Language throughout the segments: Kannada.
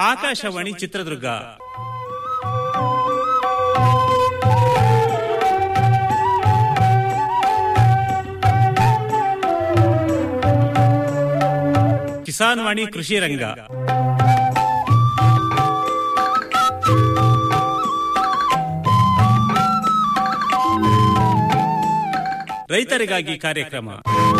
ಆಕಾಶವಾಣಿ ಚಿತ್ರದುರ್ಗ ಕಿಸಾನ್ ವಾಣಿ ಕೃಷಿ ರಂಗ ರೈತರಿಗಾಗಿ ಕಾರ್ಯಕ್ರಮ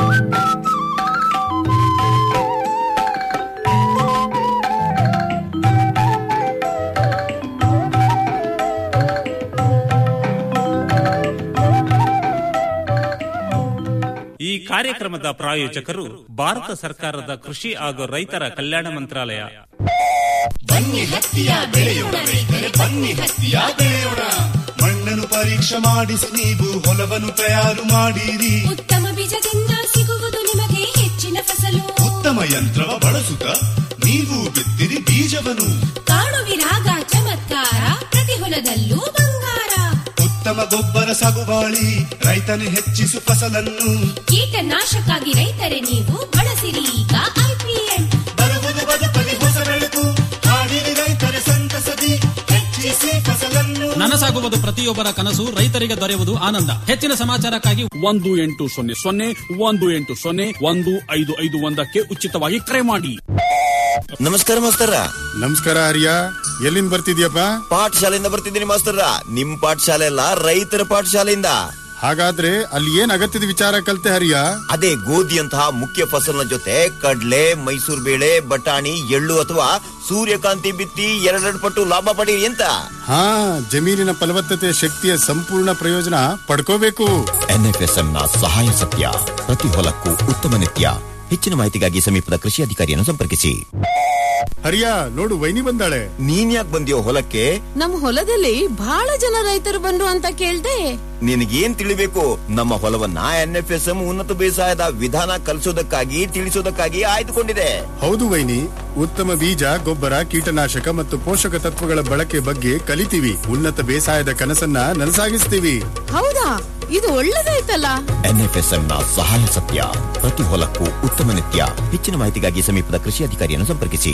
ಈ ಕಾರ್ಯಕ್ರಮದ ಪ್ರಾಯೋಜಕರು ಭಾರತ ಸರ್ಕಾರದ ಕೃಷಿ ಹಾಗೂ ರೈತರ ಕಲ್ಯಾಣ ಮಂತ್ರಾಲಯ ಬನ್ನಿ ಹತ್ತಿಯ ಬೆಳೆಯೋಣ ರೈತರೆ ಬನ್ನಿ ಹತ್ತಿಯ ಬೆಳೆಯೋಣ ಮಣ್ಣನ್ನು ಪರೀಕ್ಷೆ ಮಾಡಿಸಿ ನೀವು ಹೊಲವನ್ನು ತಯಾರು ಮಾಡಿರಿ ಉತ್ತಮ ಬೀಜದಿಂದ ಸಿಗುವುದು ನಿಮಗೆ ಹೆಚ್ಚಿನ ಫಸಲು ಉತ್ತಮ ಯಂತ್ರವ ಬಳಸುತ್ತ ನೀವು ಬಿತ್ತಿರಿ ಬೀಜವನ್ನು ಕಾಣುವಿರಾಗ ಚಮತ್ಕಾರ ಪ್ರತಿ ಹೊಲದಲ್ಲೂ ಬಂಗಾರ ಉತ್ತಮ ಗೊಬ್ಬರ ಸಾಗುವಾಳಿ ರೈತನು ಹೆಚ್ಚಿಸು ಫಸಲನ್ನು ಕೀಟನಾಶಕ್ಕಾಗಿ ರೈತರೇ ನೀವು ಬಳಸಿರಿ ಈಗ ಐಪಿಎಲ್ ಬರುವುದು ಬದುಕಲಿ ಹೊಸ ಬೆಳಕು ಹಾಡಿರಿ ರೈತರೆ ಸಂತಸದಿ ಹೆಚ್ಚಿಸಿ ಫಸಲನ್ನು ನನಸಾಗುವುದು ಪ್ರತಿಯೊಬ್ಬರ ಕನಸು ರೈತರಿಗೆ ದೊರೆಯುವುದು ಆನಂದ ಹೆಚ್ಚಿನ ಸಮಾಚಾರಕ್ಕಾಗಿ ಒಂದು ಎಂಟು ಸೊನ್ನೆ ಸೊನ್ನೆ ಒಂದು ಎಂಟು ಸೊನ್ನೆ ಒಂದು ಐದು ಐದು ಒಂದಕ್ಕೆ ಉಚಿತವಾಗಿ ಕರೆ ಮಾಡಿ ನಮಸ್ಕಾರ ಮಾಸ್ತರ ನಮಸ್ಕಾರ ಹರಿಯ ಎಲ್ಲಿಂದ ಬರ್ತಿದ್ಯಪ್ಪ ಪಾಠಶಾಲೆಯಿಂದ ಬರ್ತಿದ್ದೀನಿ ಮಾಸ್ತರ ನಿಮ್ ಪಾಠಶಾಲೆ ಅಲ್ಲ ರೈತರ ಪಾಠಶಾಲೆಯಿಂದ ಹಾಗಾದ್ರೆ ಅಲ್ಲಿ ಏನ್ ಅಗತ್ಯದ ವಿಚಾರ ಕಲ್ತೆ ಹರಿಯ ಅದೇ ಗೋಧಿಯಂತಹ ಮುಖ್ಯ ಫಸಲಿನ ಜೊತೆ ಕಡ್ಲೆ ಮೈಸೂರು ಬೇಳೆ ಬಟಾಣಿ ಎಳ್ಳು ಅಥವಾ ಸೂರ್ಯಕಾಂತಿ ಬಿತ್ತಿ ಎರಡೆರಡು ಪಟ್ಟು ಲಾಭ ಪಡೀರಿ ಅಂತ ಹಾ ಜಮೀನಿನ ಫಲವತ್ತತೆ ಶಕ್ತಿಯ ಸಂಪೂರ್ಣ ಪ್ರಯೋಜನ ಪಡ್ಕೋಬೇಕು ಎನ್ಎಫ್ಎಸ್ಎಂ ನ ಸಹಾಯ ಸತ್ಯ ಪ್ರತಿ ಹೊಲಕ್ಕೂ ಉತ್ತಮ ನಿತ್ಯ ಹೆಚ್ಚಿನ ಮಾಹಿತಿಗಾಗಿ ಸಮೀಪದ ಕೃಷಿ ಅಧಿಕಾರಿಯನ್ನು ಸಂಪರ್ಕಿಸಿ ಹರಿಯ ನೋಡು ವೈನಿ ಬಂದಾಳೆ ನೀನ್ ಯಾಕೆ ಬಂದಿಯೋ ಹೊಲಕ್ಕೆ ನಮ್ ಹೊಲದಲ್ಲಿ ಬಹಳ ಜನ ರೈತರು ಬಂದ್ರು ಅಂತ ಕೇಳ್ದೆ ನಿನಗೇನ್ ತಿಳಿಬೇಕು ನಮ್ಮ ಹೊಲವನ್ನ ಎನ್ಎಫ್ಎಸ್ಎಂ ಉನ್ನತ ಬೇಸಾಯದ ವಿಧಾನ ಕಲಿಸೋದಕ್ಕಾಗಿ ತಿಳಿಸೋದಕ್ಕಾಗಿ ಆಯ್ದುಕೊಂಡಿದೆ ಹೌದು ವೈನಿ ಉತ್ತಮ ಬೀಜ ಗೊಬ್ಬರ ಕೀಟನಾಶಕ ಮತ್ತು ಪೋಷಕ ತತ್ವಗಳ ಬಳಕೆ ಬಗ್ಗೆ ಕಲಿತೀವಿ ಉನ್ನತ ಬೇಸಾಯದ ಕನಸನ್ನ ನನಸಾಗಿಸ್ತೀವಿ ಹೌದಾ ಇದು ಒಳ್ಳೇದಾಯ್ತಲ್ಲ ಎನ್ಎಫ್ಎಸ್ಎಂ ನ ಸಹಾಯ ಸತ್ಯ ಪ್ರತಿ ಹೊಲಕ್ಕೂ ಉತ್ತಮ ನಿತ್ಯ ಹೆಚ್ಚಿನ ಮಾಹಿತಿಗಾಗಿ ಸಮೀಪದ ಕೃಷಿ ಅಧಿಕಾರಿಯನ್ನು ಸಂಪರ್ಕಿಸಿ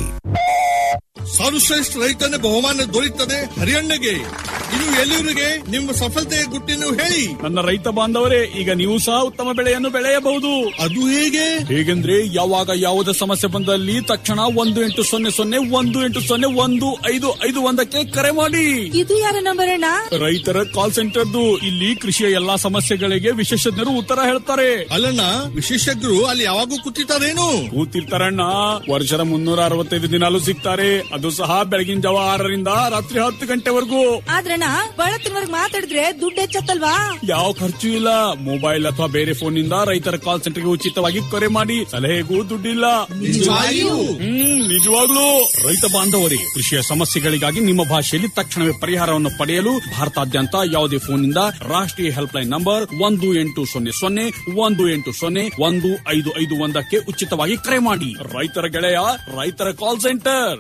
ಸರ್ವಶ್ರೇಷ್ಠ ರೈತನ ಬಹುಮಾನ ದೊರೆಯುತ್ತದೆ ಹರಿಯಣ್ಣಗೆ ಇದು ಎಲ್ಲಿವರಿಗೆ ನಿಮ್ಮ ಸಫಲತೆಯ ಗುಟ್ಟಿನ ಹೇಳಿ ನನ್ನ ರೈತ ಬಾಂಧವರೇ ಈಗ ನೀವು ಸಹ ಉತ್ತಮ ಬೆಳೆಯನ್ನು ಬೆಳೆಯಬಹುದು ಅದು ಹೇಗೆ ಹೇಗೆಂದ್ರೆ ಯಾವಾಗ ಯಾವುದೇ ಸಮಸ್ಯೆ ಬಂದಲ್ಲಿ ತಕ್ಷಣ ಒಂದು ಎಂಟು ಸೊನ್ನೆ ಸೊನ್ನೆ ಒಂದು ಎಂಟು ಸೊನ್ನೆ ಒಂದು ಐದು ಐದು ಒಂದಕ್ಕೆ ಕರೆ ಮಾಡಿ ಇದು ಯಾರ ನಂಬರ್ ಅಣ್ಣ ರೈತರ ಕಾಲ್ ಸೆಂಟರ್ದು ಇಲ್ಲಿ ಕೃಷಿಯ ಎಲ್ಲಾ ಸಮಸ್ಯೆಗಳಿಗೆ ವಿಶೇಷಜ್ಞರು ಉತ್ತರ ಹೇಳ್ತಾರೆ ಅಲ್ಲಣ್ಣ ವಿಶೇಷಜ್ಞರು ಅಲ್ಲಿ ಯಾವಾಗೂ ಕೂತಿರ್ತಾರೇನು ಕೂತಿರ್ತಾರಣ್ಣ ವರ್ಷದ ಮುನ್ನೂರ ಅರವತ್ತೈದು ದಿನಾಲು ಸಿಗ್ತಾರೆ ಅದು ಸಹ ಬೆಳಗಿನ ಜಾವ ಆರರಿಂದ ರಾತ್ರಿ ಹತ್ತು ಗಂಟೆವರೆಗೂ ಆದ್ರಣ್ಣ ಬಳತ್ತಿನವರ್ಗ್ ಮಾತಾಡಿದ್ರೆ ದುಡ್ಡು ಹೆಚ್ಚತ್ತಲ್ವಾ ಯಾವ ಖರ್ಚು ಇಲ್ಲ ಮೊಬೈಲ್ ಅಥವಾ ಬೇರೆ ಫೋನ್ ನಿಂದ ರೈತರ ಕಾಲ್ ಸೆಂಟರ್ಗೆ ಉಚಿತವಾಗಿ ಕರೆ ಮಾಡಿ ಸಲಹೆಗೂ ದುಡ್ಡಿಲ್ಲ ನಿಜವಾಗಿಯೂ? ಹ್ಮ್ ನಿಜವಾಗ್ಲೂ ರೈತ ಬಾಂಧವರೇ ಕೃಷಿಯ ಸಮಸ್ಯೆಗಳಿಗಾಗಿ ನಿಮ್ಮ ಭಾಷೆಯಲ್ಲಿ ತಕ್ಷಣವೇ ಪರಿಹಾರವನ್ನು ಪಡೆಯಲು ಭಾರತಾದ್ಯಂತ ಯಾವುದೇ ಫೋನ್ನಿಂದ ರಾಷ್ಟ್ರೀಯ ಹೆಲ್ಪ್ ಲೈನ್ ನಂಬರ್ ಒಂದು ಎಂಟು ಸೊನ್ನೆ ಸೊನ್ನೆ ಒಂದು ಎಂಟು ಸೊನ್ನೆ ಒಂದು ಐದು ಐದು ಒಂದಕ್ಕೆ ಉಚಿತವಾಗಿ ಕರೆ ಮಾಡಿ ರೈತರ ಗೆಳೆಯ ರೈತರ ಕಾಲ್ ಸೆಂಟರ್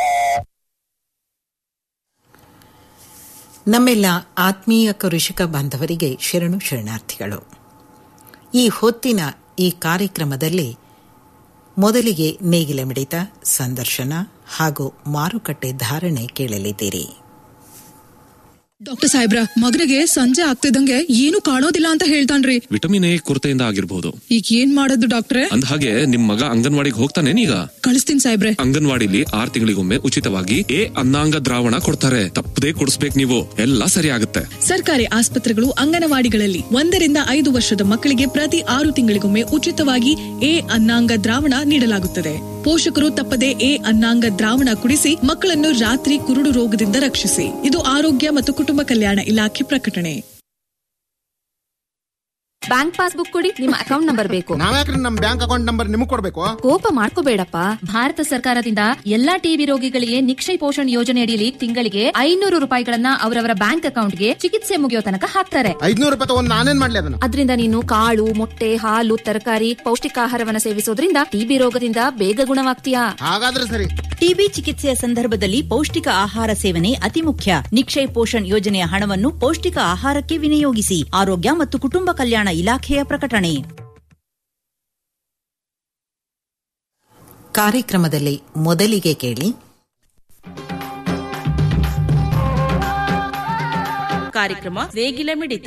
ನಮ್ಮೆಲ್ಲ ಆತ್ಮೀಯ ಕೃಷಿಕ ಬಾಂಧವರಿಗೆ ಶರಣು ಶರಣಾರ್ಥಿಗಳು ಈ ಹೊತ್ತಿನ ಈ ಕಾರ್ಯಕ್ರಮದಲ್ಲಿ ಮೊದಲಿಗೆ ನೇಗಿಲ ಮಿಡಿತ ಸಂದರ್ಶನ ಹಾಗೂ ಮಾರುಕಟ್ಟೆ ಧಾರಣೆ ಕೇಳಲಿದ್ದೀರಿ ಡಾಕ್ಟರ್ ಸಾಹೇಬ್ರ ಮಗನಿಗೆ ಸಂಜೆ ಆಗ್ತಿದ್ದಂಗೆ ಏನು ಕಾಣೋದಿಲ್ಲ ಅಂತ ಹೇಳ್ತಾನ್ರಿ ವಿಟಮಿನ್ ಎ ಕೊರತೆಯಿಂದ ಆಗಿರ್ಬೋದು ಈಗ ಏನ್ ಮಾಡೋದು ಡಾಕ್ಟ್ರೆ ಅಂದ ಹಾಗೆ ನಿಮ್ ಮಗ ಅಂಗನವಾಡಿಗೆ ಹೋಗ್ತಾನೇನೀಗ ಕಳಿಸ್ತೀನಿ ಸಾಹೇಬ್ರೆ ಅಂಗನವಾಡಿಲಿ ಆರ್ ತಿಂಗಳಿಗೊಮ್ಮೆ ಉಚಿತವಾಗಿ ಎ ಅನ್ನಾಂಗ ದ್ರಾವಣ ಕೊಡ್ತಾರೆ ತಪ್ಪದೇ ಕೊಡಿಸ್ಬೇಕು ನೀವು ಎಲ್ಲ ಸರಿ ಆಗುತ್ತೆ ಸರ್ಕಾರಿ ಆಸ್ಪತ್ರೆಗಳು ಅಂಗನವಾಡಿಗಳಲ್ಲಿ ಒಂದರಿಂದ ಐದು ವರ್ಷದ ಮಕ್ಕಳಿಗೆ ಪ್ರತಿ ಆರು ತಿಂಗಳಿಗೊಮ್ಮೆ ಉಚಿತವಾಗಿ ಎ ಅನ್ನಾಂಗ ದ್ರಾವಣ ನೀಡಲಾಗುತ್ತದೆ ಪೋಷಕರು ತಪ್ಪದೆ ಎ ಅನ್ನಾಂಗ ದ್ರಾವಣ ಕುಡಿಸಿ ಮಕ್ಕಳನ್ನು ರಾತ್ರಿ ಕುರುಡು ರೋಗದಿಂದ ರಕ್ಷಿಸಿ ಇದು ಆರೋಗ್ಯ ಮತ್ತು ಕುಟುಂಬ ಕಲ್ಯಾಣ ಇಲಾಖೆ ಪ್ರಕಟಣೆ ಬ್ಯಾಂಕ್ ಪಾಸ್ಬುಕ್ ಕೊಡಿ ನಿಮ್ಮ ಅಕೌಂಟ್ ನಂಬರ್ ಬೇಕು ನಾವ್ಯಾಕ್ರಿ ನಮ್ ಬ್ಯಾಂಕ್ ಅಕೌಂಟ್ ನಂಬರ್ ನಿಮಗ್ ಕೊಡ್ಬೇಕು ಕೋಪ ಮಾಡ್ಕೋಬೇಡಪ್ಪ ಭಾರತ ಸರ್ಕಾರದಿಂದ ಎಲ್ಲಾ ಟಿಬಿ ರೋಗಿಗಳಿಗೆ ನಿಕ್ಷಯ ಪೋಷಣ್ ಯೋಜನೆ ಅಡಿಯಲ್ಲಿ ತಿಂಗಳಿಗೆ ಐನೂರು ರೂಪಾಯಿಗಳನ್ನ ಅವರವರ ಬ್ಯಾಂಕ್ ಅಕೌಂಟ್ಗೆ ಚಿಕಿತ್ಸೆ ಮುಗಿಯೋ ತನಕ ಹಾಕ್ತಾರೆ ಐದ್ನೂರು ರೂಪಾಯಿ ತಗೊಂಡ್ ನಾನೇನ್ ಮಾಡ್ಲಿ ಅದನ್ನ ಅದರಿಂದ ನೀನು ಕಾಳು ಮೊಟ್ಟೆ ಹಾಲು ತರಕಾರಿ ಪೌಷ್ಟಿಕಾಹಾರವನ್ನ ಸೇವಿಸೋದ್ರಿಂದ ಟಿಬಿ ರೋಗದಿಂದ ಬೇಗ ಗುಣವಾಗ್ತೀಯಾ ಹಾಗಾದ್ರೆ ಸರಿ ಟಿಬಿ ಚಿಕಿತ್ಸೆಯ ಸಂದರ್ಭದಲ್ಲಿ ಪೌಷ್ಟಿಕ ಆಹಾರ ಸೇವನೆ ಅತಿ ಮುಖ್ಯ ನಿಕ್ಷಯ್ ಪೋಷಣ್ ಯೋಜನೆಯ ಹಣವನ್ನು ಪೌಷ್ಟಿಕ ಆಹಾರಕ್ಕೆ ವಿನಿಯೋಗಿಸಿ ಆರೋಗ್ಯ ಮತ್ತು ಕುಟುಂಬ ಕಲ್ಯಾಣ ಇಲಾಖೆಯ ಪ್ರಕಟಣೆ ಕಾರ್ಯಕ್ರಮದಲ್ಲಿ ಮೊದಲಿಗೆ ಕೇಳಿ ಕಾರ್ಯಕ್ರಮ ನೇಗಿಲ ಮಿಡಿತ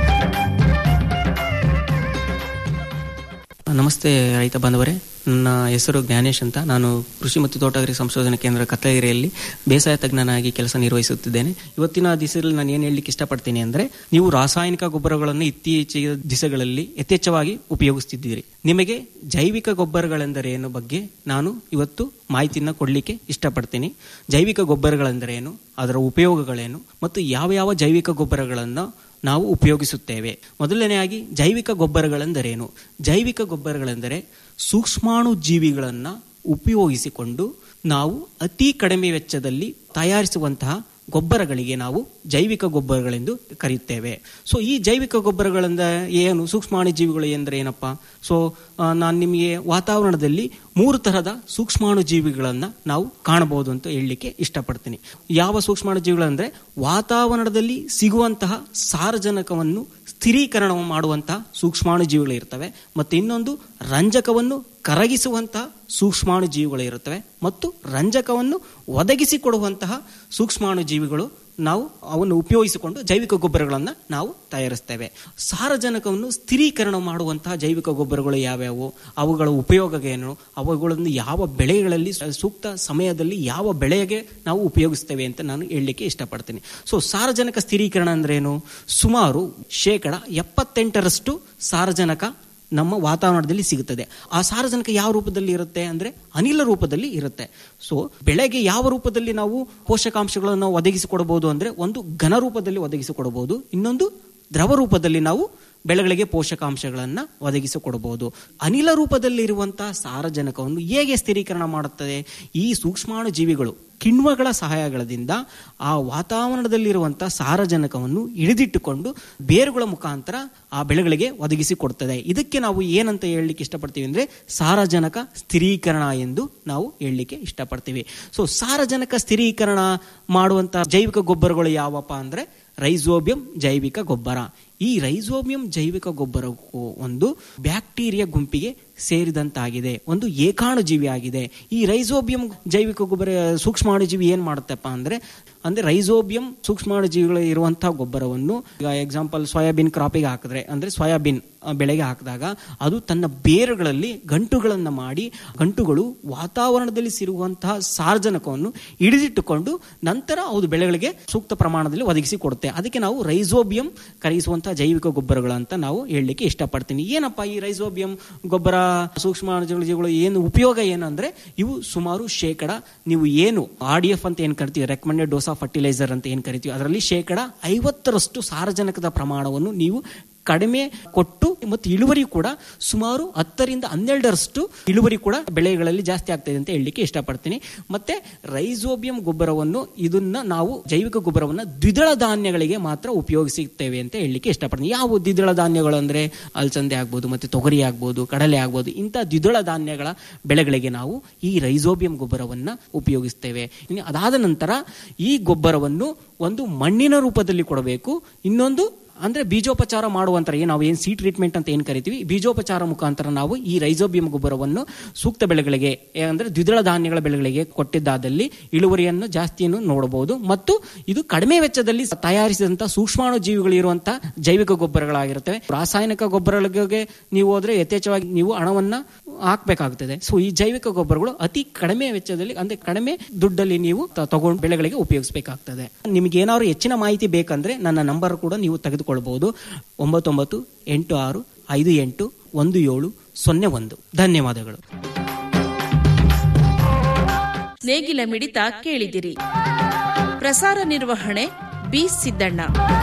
ನಮಸ್ತೆ ರೈತ ಬಾಂಧವರೇ ನನ್ನ ಹೆಸರು ಜ್ಞಾನೇಶ್ ಅಂತ ನಾನು ಕೃಷಿ ಮತ್ತು ತೋಟಗಾರಿಕೆ ಸಂಶೋಧನಾ ಕೇಂದ್ರ ಕತ್ತಲಗಿರಿಯಲ್ಲಿ ಬೇಸಾಯ ತಜ್ಞನಾಗಿ ಕೆಲಸ ನಿರ್ವಹಿಸುತ್ತಿದ್ದೇನೆ ಇವತ್ತಿನ ದಿಸೆಯಲ್ಲಿ ನಾನು ಏನು ಹೇಳಲಿಕ್ಕೆ ಇಷ್ಟಪಡ್ತೀನಿ ಅಂದರೆ ನೀವು ರಾಸಾಯನಿಕ ಗೊಬ್ಬರಗಳನ್ನು ಇತ್ತೀಚಿನ ದಿಸೆಗಳಲ್ಲಿ ಯಥೇಚ್ಛವಾಗಿ ಉಪಯೋಗಿಸ್ತಿದ್ದೀರಿ ನಿಮಗೆ ಜೈವಿಕ ಗೊಬ್ಬರಗಳೆಂದರೆ ಏನು ಬಗ್ಗೆ ನಾನು ಇವತ್ತು ಮಾಹಿತಿಯನ್ನು ಕೊಡಲಿಕ್ಕೆ ಇಷ್ಟಪಡ್ತೀನಿ ಜೈವಿಕ ಗೊಬ್ಬರಗಳೆಂದರೆ ಏನು ಅದರ ಉಪಯೋಗಗಳೇನು ಮತ್ತು ಯಾವ ಯಾವ ಜೈವಿಕ ಗೊಬ್ಬರಗಳನ್ನು ನಾವು ಉಪಯೋಗಿಸುತ್ತೇವೆ ಮೊದಲನೆಯಾಗಿ ಜೈವಿಕ ಗೊಬ್ಬರಗಳೆಂದರೇನು ಜೈವಿಕ ಗೊಬ್ಬರಗಳೆಂದರೆ ಸೂಕ್ಷ್ಮಾಣು ಜೀವಿಗಳನ್ನು ಉಪಯೋಗಿಸಿಕೊಂಡು ನಾವು ಅತಿ ಕಡಿಮೆ ವೆಚ್ಚದಲ್ಲಿ ತಯಾರಿಸುವಂತಹ ಗೊಬ್ಬರಗಳಿಗೆ ನಾವು ಜೈವಿಕ ಗೊಬ್ಬರಗಳೆಂದು ಕರೆಯುತ್ತೇವೆ ಸೊ ಈ ಜೈವಿಕ ಗೊಬ್ಬರಗಳಿಂದ ಏನು ಸೂಕ್ಷ್ಮಾಣು ಜೀವಿಗಳು ಎಂದರೆ ಏನಪ್ಪ ಸೊ ನಾನು ನಿಮಗೆ ವಾತಾವರಣದಲ್ಲಿ ಮೂರು ತರಹದ ಸೂಕ್ಷ್ಮಾಣು ಜೀವಿಗಳನ್ನು ನಾವು ಕಾಣಬಹುದು ಅಂತ ಹೇಳಲಿಕ್ಕೆ ಇಷ್ಟಪಡ್ತೀನಿ ಯಾವ ಸೂಕ್ಷ್ಮಾಣು ಜೀವಿಗಳಂದ್ರೆ ವಾತಾವರಣದಲ್ಲಿ ಸಿಗುವಂತಹ ಸಾರಜನಕವನ್ನು ಸ್ಥಿರೀಕರಣ ಮಾಡುವಂತಹ ಸೂಕ್ಷ್ಮಾಣು ಜೀವಿಗಳು ಇರ್ತವೆ ಮತ್ತು ಇನ್ನೊಂದು ರಂಜಕವನ್ನು ಕರಗಿಸುವಂತಹ ಸೂಕ್ಷ್ಮಾಣು ಜೀವಿಗಳು ಇರುತ್ತವೆ ಮತ್ತು ರಂಜಕವನ್ನು ಒದಗಿಸಿಕೊಡುವಂತಹ ಸೂಕ್ಷ್ಮಾಣು ಜೀವಿಗಳು ನಾವು ಅವನ್ನು ಉಪಯೋಗಿಸಿಕೊಂಡು ಜೈವಿಕ ಗೊಬ್ಬರಗಳನ್ನು ನಾವು ತಯಾರಿಸ್ತೇವೆ ಸಾರಜನಕವನ್ನು ಸ್ಥಿರೀಕರಣ ಮಾಡುವಂತಹ ಜೈವಿಕ ಗೊಬ್ಬರಗಳು ಯಾವ್ಯಾವು ಅವುಗಳ ಉಪಯೋಗ ಏನು ಅವುಗಳನ್ನು ಯಾವ ಬೆಳೆಗಳಲ್ಲಿ ಸೂಕ್ತ ಸಮಯದಲ್ಲಿ ಯಾವ ಬೆಳೆಗೆ ನಾವು ಉಪಯೋಗಿಸ್ತೇವೆ ಅಂತ ನಾನು ಹೇಳಲಿಕ್ಕೆ ಇಷ್ಟಪಡ್ತೀನಿ ಸೊ ಸಾರಜನಕ ಸ್ಥಿರೀಕರಣ ಅಂದ್ರೇನು ಸುಮಾರು ಶೇಕಡ ಎಪ್ಪತ್ತೆಂಟರಷ್ಟು ಸಾರಜನಕ ನಮ್ಮ ವಾತಾವರಣದಲ್ಲಿ ಸಿಗುತ್ತದೆ ಆ ಸಾರಜನಕ ಯಾವ ರೂಪದಲ್ಲಿ ಇರುತ್ತೆ ಅಂದ್ರೆ ಅನಿಲ ರೂಪದಲ್ಲಿ ಇರುತ್ತೆ ಸೊ ಬೆಳೆಗೆ ಯಾವ ರೂಪದಲ್ಲಿ ನಾವು ಪೋಷಕಾಂಶಗಳನ್ನು ಒದಗಿಸಿಕೊಡಬಹುದು ಅಂದ್ರೆ ಒಂದು ಘನ ರೂಪದಲ್ಲಿ ಒದಗಿಸಿಕೊಡಬಹುದು ಇನ್ನೊಂದು ದ್ರವ ರೂಪದಲ್ಲಿ ನಾವು ಬೆಳೆಗಳಿಗೆ ಪೋಷಕಾಂಶಗಳನ್ನು ಒದಗಿಸಿಕೊಡಬಹುದು ಅನಿಲ ರೂಪದಲ್ಲಿರುವಂತಹ ಸಾರಜನಕವನ್ನು ಹೇಗೆ ಸ್ಥಿರೀಕರಣ ಮಾಡುತ್ತದೆ ಈ ಸೂಕ್ಷ್ಮಾಣು ಜೀವಿಗಳು ಕಿಣ್ವಗಳ ಸಹಾಯಗಳದಿಂದ ಆ ವಾತಾವರಣದಲ್ಲಿರುವಂತಹ ಸಾರಜನಕವನ್ನು ಹಿಡಿದಿಟ್ಟುಕೊಂಡು ಬೇರುಗಳ ಮುಖಾಂತರ ಆ ಬೆಳೆಗಳಿಗೆ ಒದಗಿಸಿಕೊಡ್ತದೆ ಇದಕ್ಕೆ ನಾವು ಏನಂತ ಹೇಳಲಿಕ್ಕೆ ಇಷ್ಟಪಡ್ತೀವಿ ಅಂದ್ರೆ ಸಾರಜನಕ ಸ್ಥಿರೀಕರಣ ಎಂದು ನಾವು ಹೇಳಲಿಕ್ಕೆ ಇಷ್ಟಪಡ್ತೀವಿ ಸೊ ಸಾರಜನಕ ಸ್ಥಿರೀಕರಣ ಮಾಡುವಂತಹ ಜೈವಿಕ ಗೊಬ್ಬರಗಳು ಯಾವಪ್ಪ ಅಂದ್ರೆ ರೈಸೋಬಿಯಂ ಜೈವಿಕ ಗೊಬ್ಬರ ಈ ರೈಸೋಬಿಯಂ ಜೈವಿಕ ಗೊಬ್ಬರಕ್ಕೂ ಒಂದು ಬ್ಯಾಕ್ಟೀರಿಯಾ ಗುಂಪಿಗೆ ಸೇರಿದಂತಾಗಿದೆ ಒಂದು ಏಕಾಣು ಜೀವಿ ಆಗಿದೆ ಈ ರೈಸೋಬಿಯಂ ಜೈವಿಕ ಗೊಬ್ಬರ ಸೂಕ್ಷ್ಮಾಣು ಜೀವಿ ಏನ್ ಮಾಡುತ್ತಪ್ಪ ಅಂದ್ರೆ ಅಂದ್ರೆ ರೈಸೋಬಿಯಂ ಸೂಕ್ಷ್ಮಾಣು ಜೀವಿಗಳು ಇರುವಂತಹ ಗೊಬ್ಬರವನ್ನು ಈಗ ಎಕ್ಸಾಂಪಲ್ ಸೋಯಾಬೀನ್ ಕ್ರಾಪಿಗೆ ಹಾಕಿದ್ರೆ ಅಂದ್ರೆ ಸೋಯಾಬೀನ್ ಬೆಳೆಗೆ ಹಾಕಿದಾಗ ಅದು ತನ್ನ ಬೇರುಗಳಲ್ಲಿ ಗಂಟುಗಳನ್ನ ಮಾಡಿ ಗಂಟುಗಳು ವಾತಾವರಣದಲ್ಲಿ ಸಿರುವಂತಹ ಸಾರ್ವಜನಿಕವನ್ನು ಹಿಡಿದಿಟ್ಟುಕೊಂಡು ನಂತರ ಅದು ಬೆಳೆಗಳಿಗೆ ಸೂಕ್ತ ಪ್ರಮಾಣದಲ್ಲಿ ಒದಗಿಸಿ ಕೊಡುತ್ತೆ ಅದಕ್ಕೆ ನಾವು ರೈಸೋಬಿಯಂ ಕರೆಯಿಸುವಂತಹ ಜೈವಿಕ ಗೊಬ್ಬರಗಳು ಅಂತ ನಾವು ಹೇಳಲಿಕ್ಕೆ ಇಷ್ಟಪಡ್ತೀನಿ ಏನಪ್ಪ ಈ ರೈಸೋಬಿಯಂ ಗೊಬ್ಬರ ಸೂಕ್ಷ್ಮಾಣುಜೀವಿಗಳು ಏನು ಉಪಯೋಗ ಏನಂದ್ರೆ ಇವು ಸುಮಾರು ಶೇಕಡ ನೀವು ಏನು ಆರ್ ಡಿ ಎಫ್ ಅಂತ ಏನು ಕರಿತೀವಿ ರೆಕಮೆಂಡೆಡ್ ಡೋಸ್ ಆಫ್ ಫರ್ಟಿಲೈಸರ್ ಅಂತ ಏನು ಕರಿತೀವಿ ಅದರಲ್ಲಿ ಶೇಕಡ ಐವತ್ತರಷ್ಟು ಸಾರಜನಕದ ಪ್ರಮಾಣವನ್ನು ನೀವು ಕಡಿಮೆ ಕೊಟ್ಟು ಮತ್ತು ಇಳುವರಿ ಕೂಡ ಸುಮಾರು ಹತ್ತರಿಂದ ಹನ್ನೆರಡರಷ್ಟು ಇಳುವರಿ ಕೂಡ ಬೆಳೆಗಳಲ್ಲಿ ಜಾಸ್ತಿ ಆಗ್ತದೆ ಅಂತ ಹೇಳಲಿಕ್ಕೆ ಇಷ್ಟಪಡ್ತೀನಿ ಮತ್ತೆ ರೈಸೋಬಿಯಂ ಗೊಬ್ಬರವನ್ನು ಇದನ್ನ ನಾವು ಜೈವಿಕ ಗೊಬ್ಬರವನ್ನು ದ್ವಿದಳ ಧಾನ್ಯಗಳಿಗೆ ಮಾತ್ರ ಉಪಯೋಗಿಸುತ್ತೇವೆ ಅಂತ ಹೇಳಲಿಕ್ಕೆ ಇಷ್ಟಪಡ್ತೀನಿ ಯಾವ ದ್ವಿದಳ ಧಾನ್ಯಗಳು ಅಂದ್ರೆ ಅಲಸಂದೆ ಆಗ್ಬೋದು ಮತ್ತೆ ತೊಗರಿ ಆಗ್ಬೋದು ಕಡಲೆ ಆಗ್ಬೋದು ಇಂಥ ದ್ವಿದಳ ಧಾನ್ಯಗಳ ಬೆಳೆಗಳಿಗೆ ನಾವು ಈ ರೈಸೋಬಿಯಂ ಗೊಬ್ಬರವನ್ನ ಉಪಯೋಗಿಸ್ತೇವೆ ಇನ್ನು ಅದಾದ ನಂತರ ಈ ಗೊಬ್ಬರವನ್ನು ಒಂದು ಮಣ್ಣಿನ ರೂಪದಲ್ಲಿ ಕೊಡಬೇಕು ಇನ್ನೊಂದು ಅಂದ್ರೆ ಬೀಜೋಪಚಾರ ಮಾಡುವಂತರ ಏನು ನಾವು ಏನು ಸಿ ಟ್ರೀಟ್ಮೆಂಟ್ ಅಂತ ಏನು ಕರಿತೀವಿ ಬೀಜೋಪಚಾರ ಮುಖಾಂತರ ನಾವು ಈ ರೈಸೋಬಿಯಂ ಗೊಬ್ಬರವನ್ನು ಸೂಕ್ತ ಬೆಳೆಗಳಿಗೆ ಅಂದ್ರೆ ದ್ವಿದಳ ಧಾನ್ಯಗಳ ಬೆಳೆಗಳಿಗೆ ಕೊಟ್ಟಿದ್ದಾದಲ್ಲಿ ಇಳುವರಿಯನ್ನು ಜಾಸ್ತಿಯನ್ನು ನೋಡಬಹುದು ಮತ್ತು ಇದು ಕಡಿಮೆ ವೆಚ್ಚದಲ್ಲಿ ತಯಾರಿಸಿದಂತಹ ಸೂಕ್ಷ್ಮಾಣು ಜೀವಿಗಳು ಇರುವಂತಹ ಜೈವಿಕ ಗೊಬ್ಬರಗಳಾಗಿರುತ್ತವೆ ರಾಸಾಯನಿಕ ಗೊಬ್ಬರಗಳಿಗೆ ನೀವು ಹೋದ್ರೆ ಯಥೇಚ್ಛವಾಗಿ ನೀವು ಹಣವನ್ನ ಹಾಕ್ಬೇಕಾಗುತ್ತದೆ ಸೊ ಈ ಜೈವಿಕ ಗೊಬ್ಬರಗಳು ಅತಿ ಕಡಿಮೆ ವೆಚ್ಚದಲ್ಲಿ ಅಂದ್ರೆ ಕಡಿಮೆ ದುಡ್ಡಲ್ಲಿ ನೀವು ತಗೊಂಡು ಬೆಳೆಗಳಿಗೆ ಉಪಯೋಗಿಸಬೇಕಾಗ್ತದೆ ನಿಮಗೆ ಏನಾದ್ರು ಹೆಚ್ಚಿನ ಮಾಹಿತಿ ಬೇಕಂದ್ರೆ ನನ್ನ ನಂಬರ್ ಕೂಡ ನೀವು ತೆಗೆದುಕೊಳ್ಬಹುದು ಒಂಬತ್ತೊಂಬತ್ತು ಎಂಟು ಆರು ಐದು ಎಂಟು ಒಂದು ಏಳು ಸೊನ್ನೆ ಒಂದು ಧನ್ಯವಾದಗಳು ನೇಗಿಲ ಮಿಡಿತ ಕೇಳಿದಿರಿ ಪ್ರಸಾರ ನಿರ್ವಹಣೆ ಬಿ ಸಿದ್ದಣ್ಣ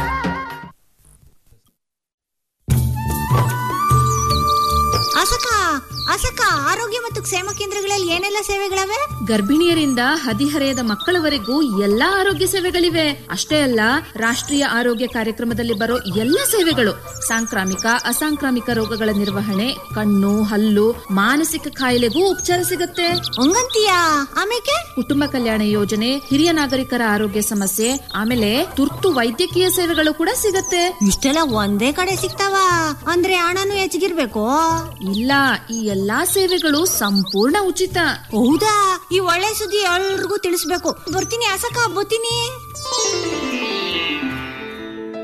ಅಸಕ ಅಸಕ ಆರೋಗ್ಯ ಮತ್ತು ಕ್ಷೇಮ ಕೇಂದ್ರಗಳಲ್ಲಿ ಏನೆಲ್ಲ ಸೇವೆಗಳವೆ ಗರ್ಭಿಣಿಯರಿಂದ ಹದಿಹರೆಯದ ಮಕ್ಕಳವರೆಗೂ ಎಲ್ಲಾ ಆರೋಗ್ಯ ಸೇವೆಗಳಿವೆ ಅಷ್ಟೇ ಅಲ್ಲ ರಾಷ್ಟ್ರೀಯ ಆರೋಗ್ಯ ಕಾರ್ಯಕ್ರಮದಲ್ಲಿ ಬರೋ ಎಲ್ಲ ಸೇವೆಗಳು ಸಾಂಕ್ರಾಮಿಕ ಅಸಾಂಕ್ರಾಮಿಕ ರೋಗಗಳ ನಿರ್ವಹಣೆ ಕಣ್ಣು ಹಲ್ಲು ಮಾನಸಿಕ ಕಾಯಿಲೆಗೂ ಉಪಚಾರ ಸಿಗತ್ತೆ ಹಂಗಂತೀಯಾ ಆಮೇಲೆ ಕುಟುಂಬ ಕಲ್ಯಾಣ ಯೋಜನೆ ಹಿರಿಯ ನಾಗರಿಕರ ಆರೋಗ್ಯ ಸಮಸ್ಯೆ ಆಮೇಲೆ ತುರ್ತು ವೈದ್ಯಕೀಯ ಸೇವೆಗಳು ಕೂಡ ಸಿಗತ್ತೆ ಇಷ್ಟೆಲ್ಲ ಒಂದೇ ಕಡೆ ಸಿಗ್ತಾವ ಅಂದ್ರೆ ಹಣನು ಹೆಚ್ಚಿಗಿರ್ಬೇಕು ಇಲ್ಲ ಈ ಎಲ್ಲಾ ಸೇವೆಗಳು ಸಂಪೂರ್ಣ ಉಚಿತ ಹೌದಾ ಈ ಒಳ್ಳೆ ಸುದ್ದಿ ಎಲ್ರಿಗೂ ತಿಳಿಸ್ಬೇಕು ಬರ್ತೀನಿ ಅಸಕ ಬರ್ತೀನಿ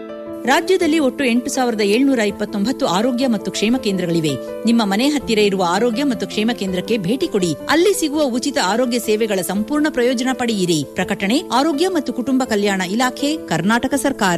ರಾಜ್ಯದಲ್ಲಿ ಒಟ್ಟು ಎಂಟು ಸಾವಿರದ ಏಳ್ನೂರ ಇಪ್ಪತ್ತೊಂಬತ್ತು ಆರೋಗ್ಯ ಮತ್ತು ಕ್ಷೇಮ ಕೇಂದ್ರಗಳಿವೆ ನಿಮ್ಮ ಮನೆ ಹತ್ತಿರ ಇರುವ ಆರೋಗ್ಯ ಮತ್ತು ಕ್ಷೇಮ ಕೇಂದ್ರಕ್ಕೆ ಭೇಟಿ ಕೊಡಿ ಅಲ್ಲಿ ಸಿಗುವ ಉಚಿತ ಆರೋಗ್ಯ ಸೇವೆಗಳ ಸಂಪೂರ್ಣ ಪ್ರಯೋಜನ ಪಡೆಯಿರಿ ಪ್ರಕಟಣೆ ಆರೋಗ್ಯ ಮತ್ತು ಕುಟುಂಬ ಕಲ್ಯಾಣ ಇಲಾಖೆ ಕರ್ನಾಟಕ ಸರ್ಕಾರ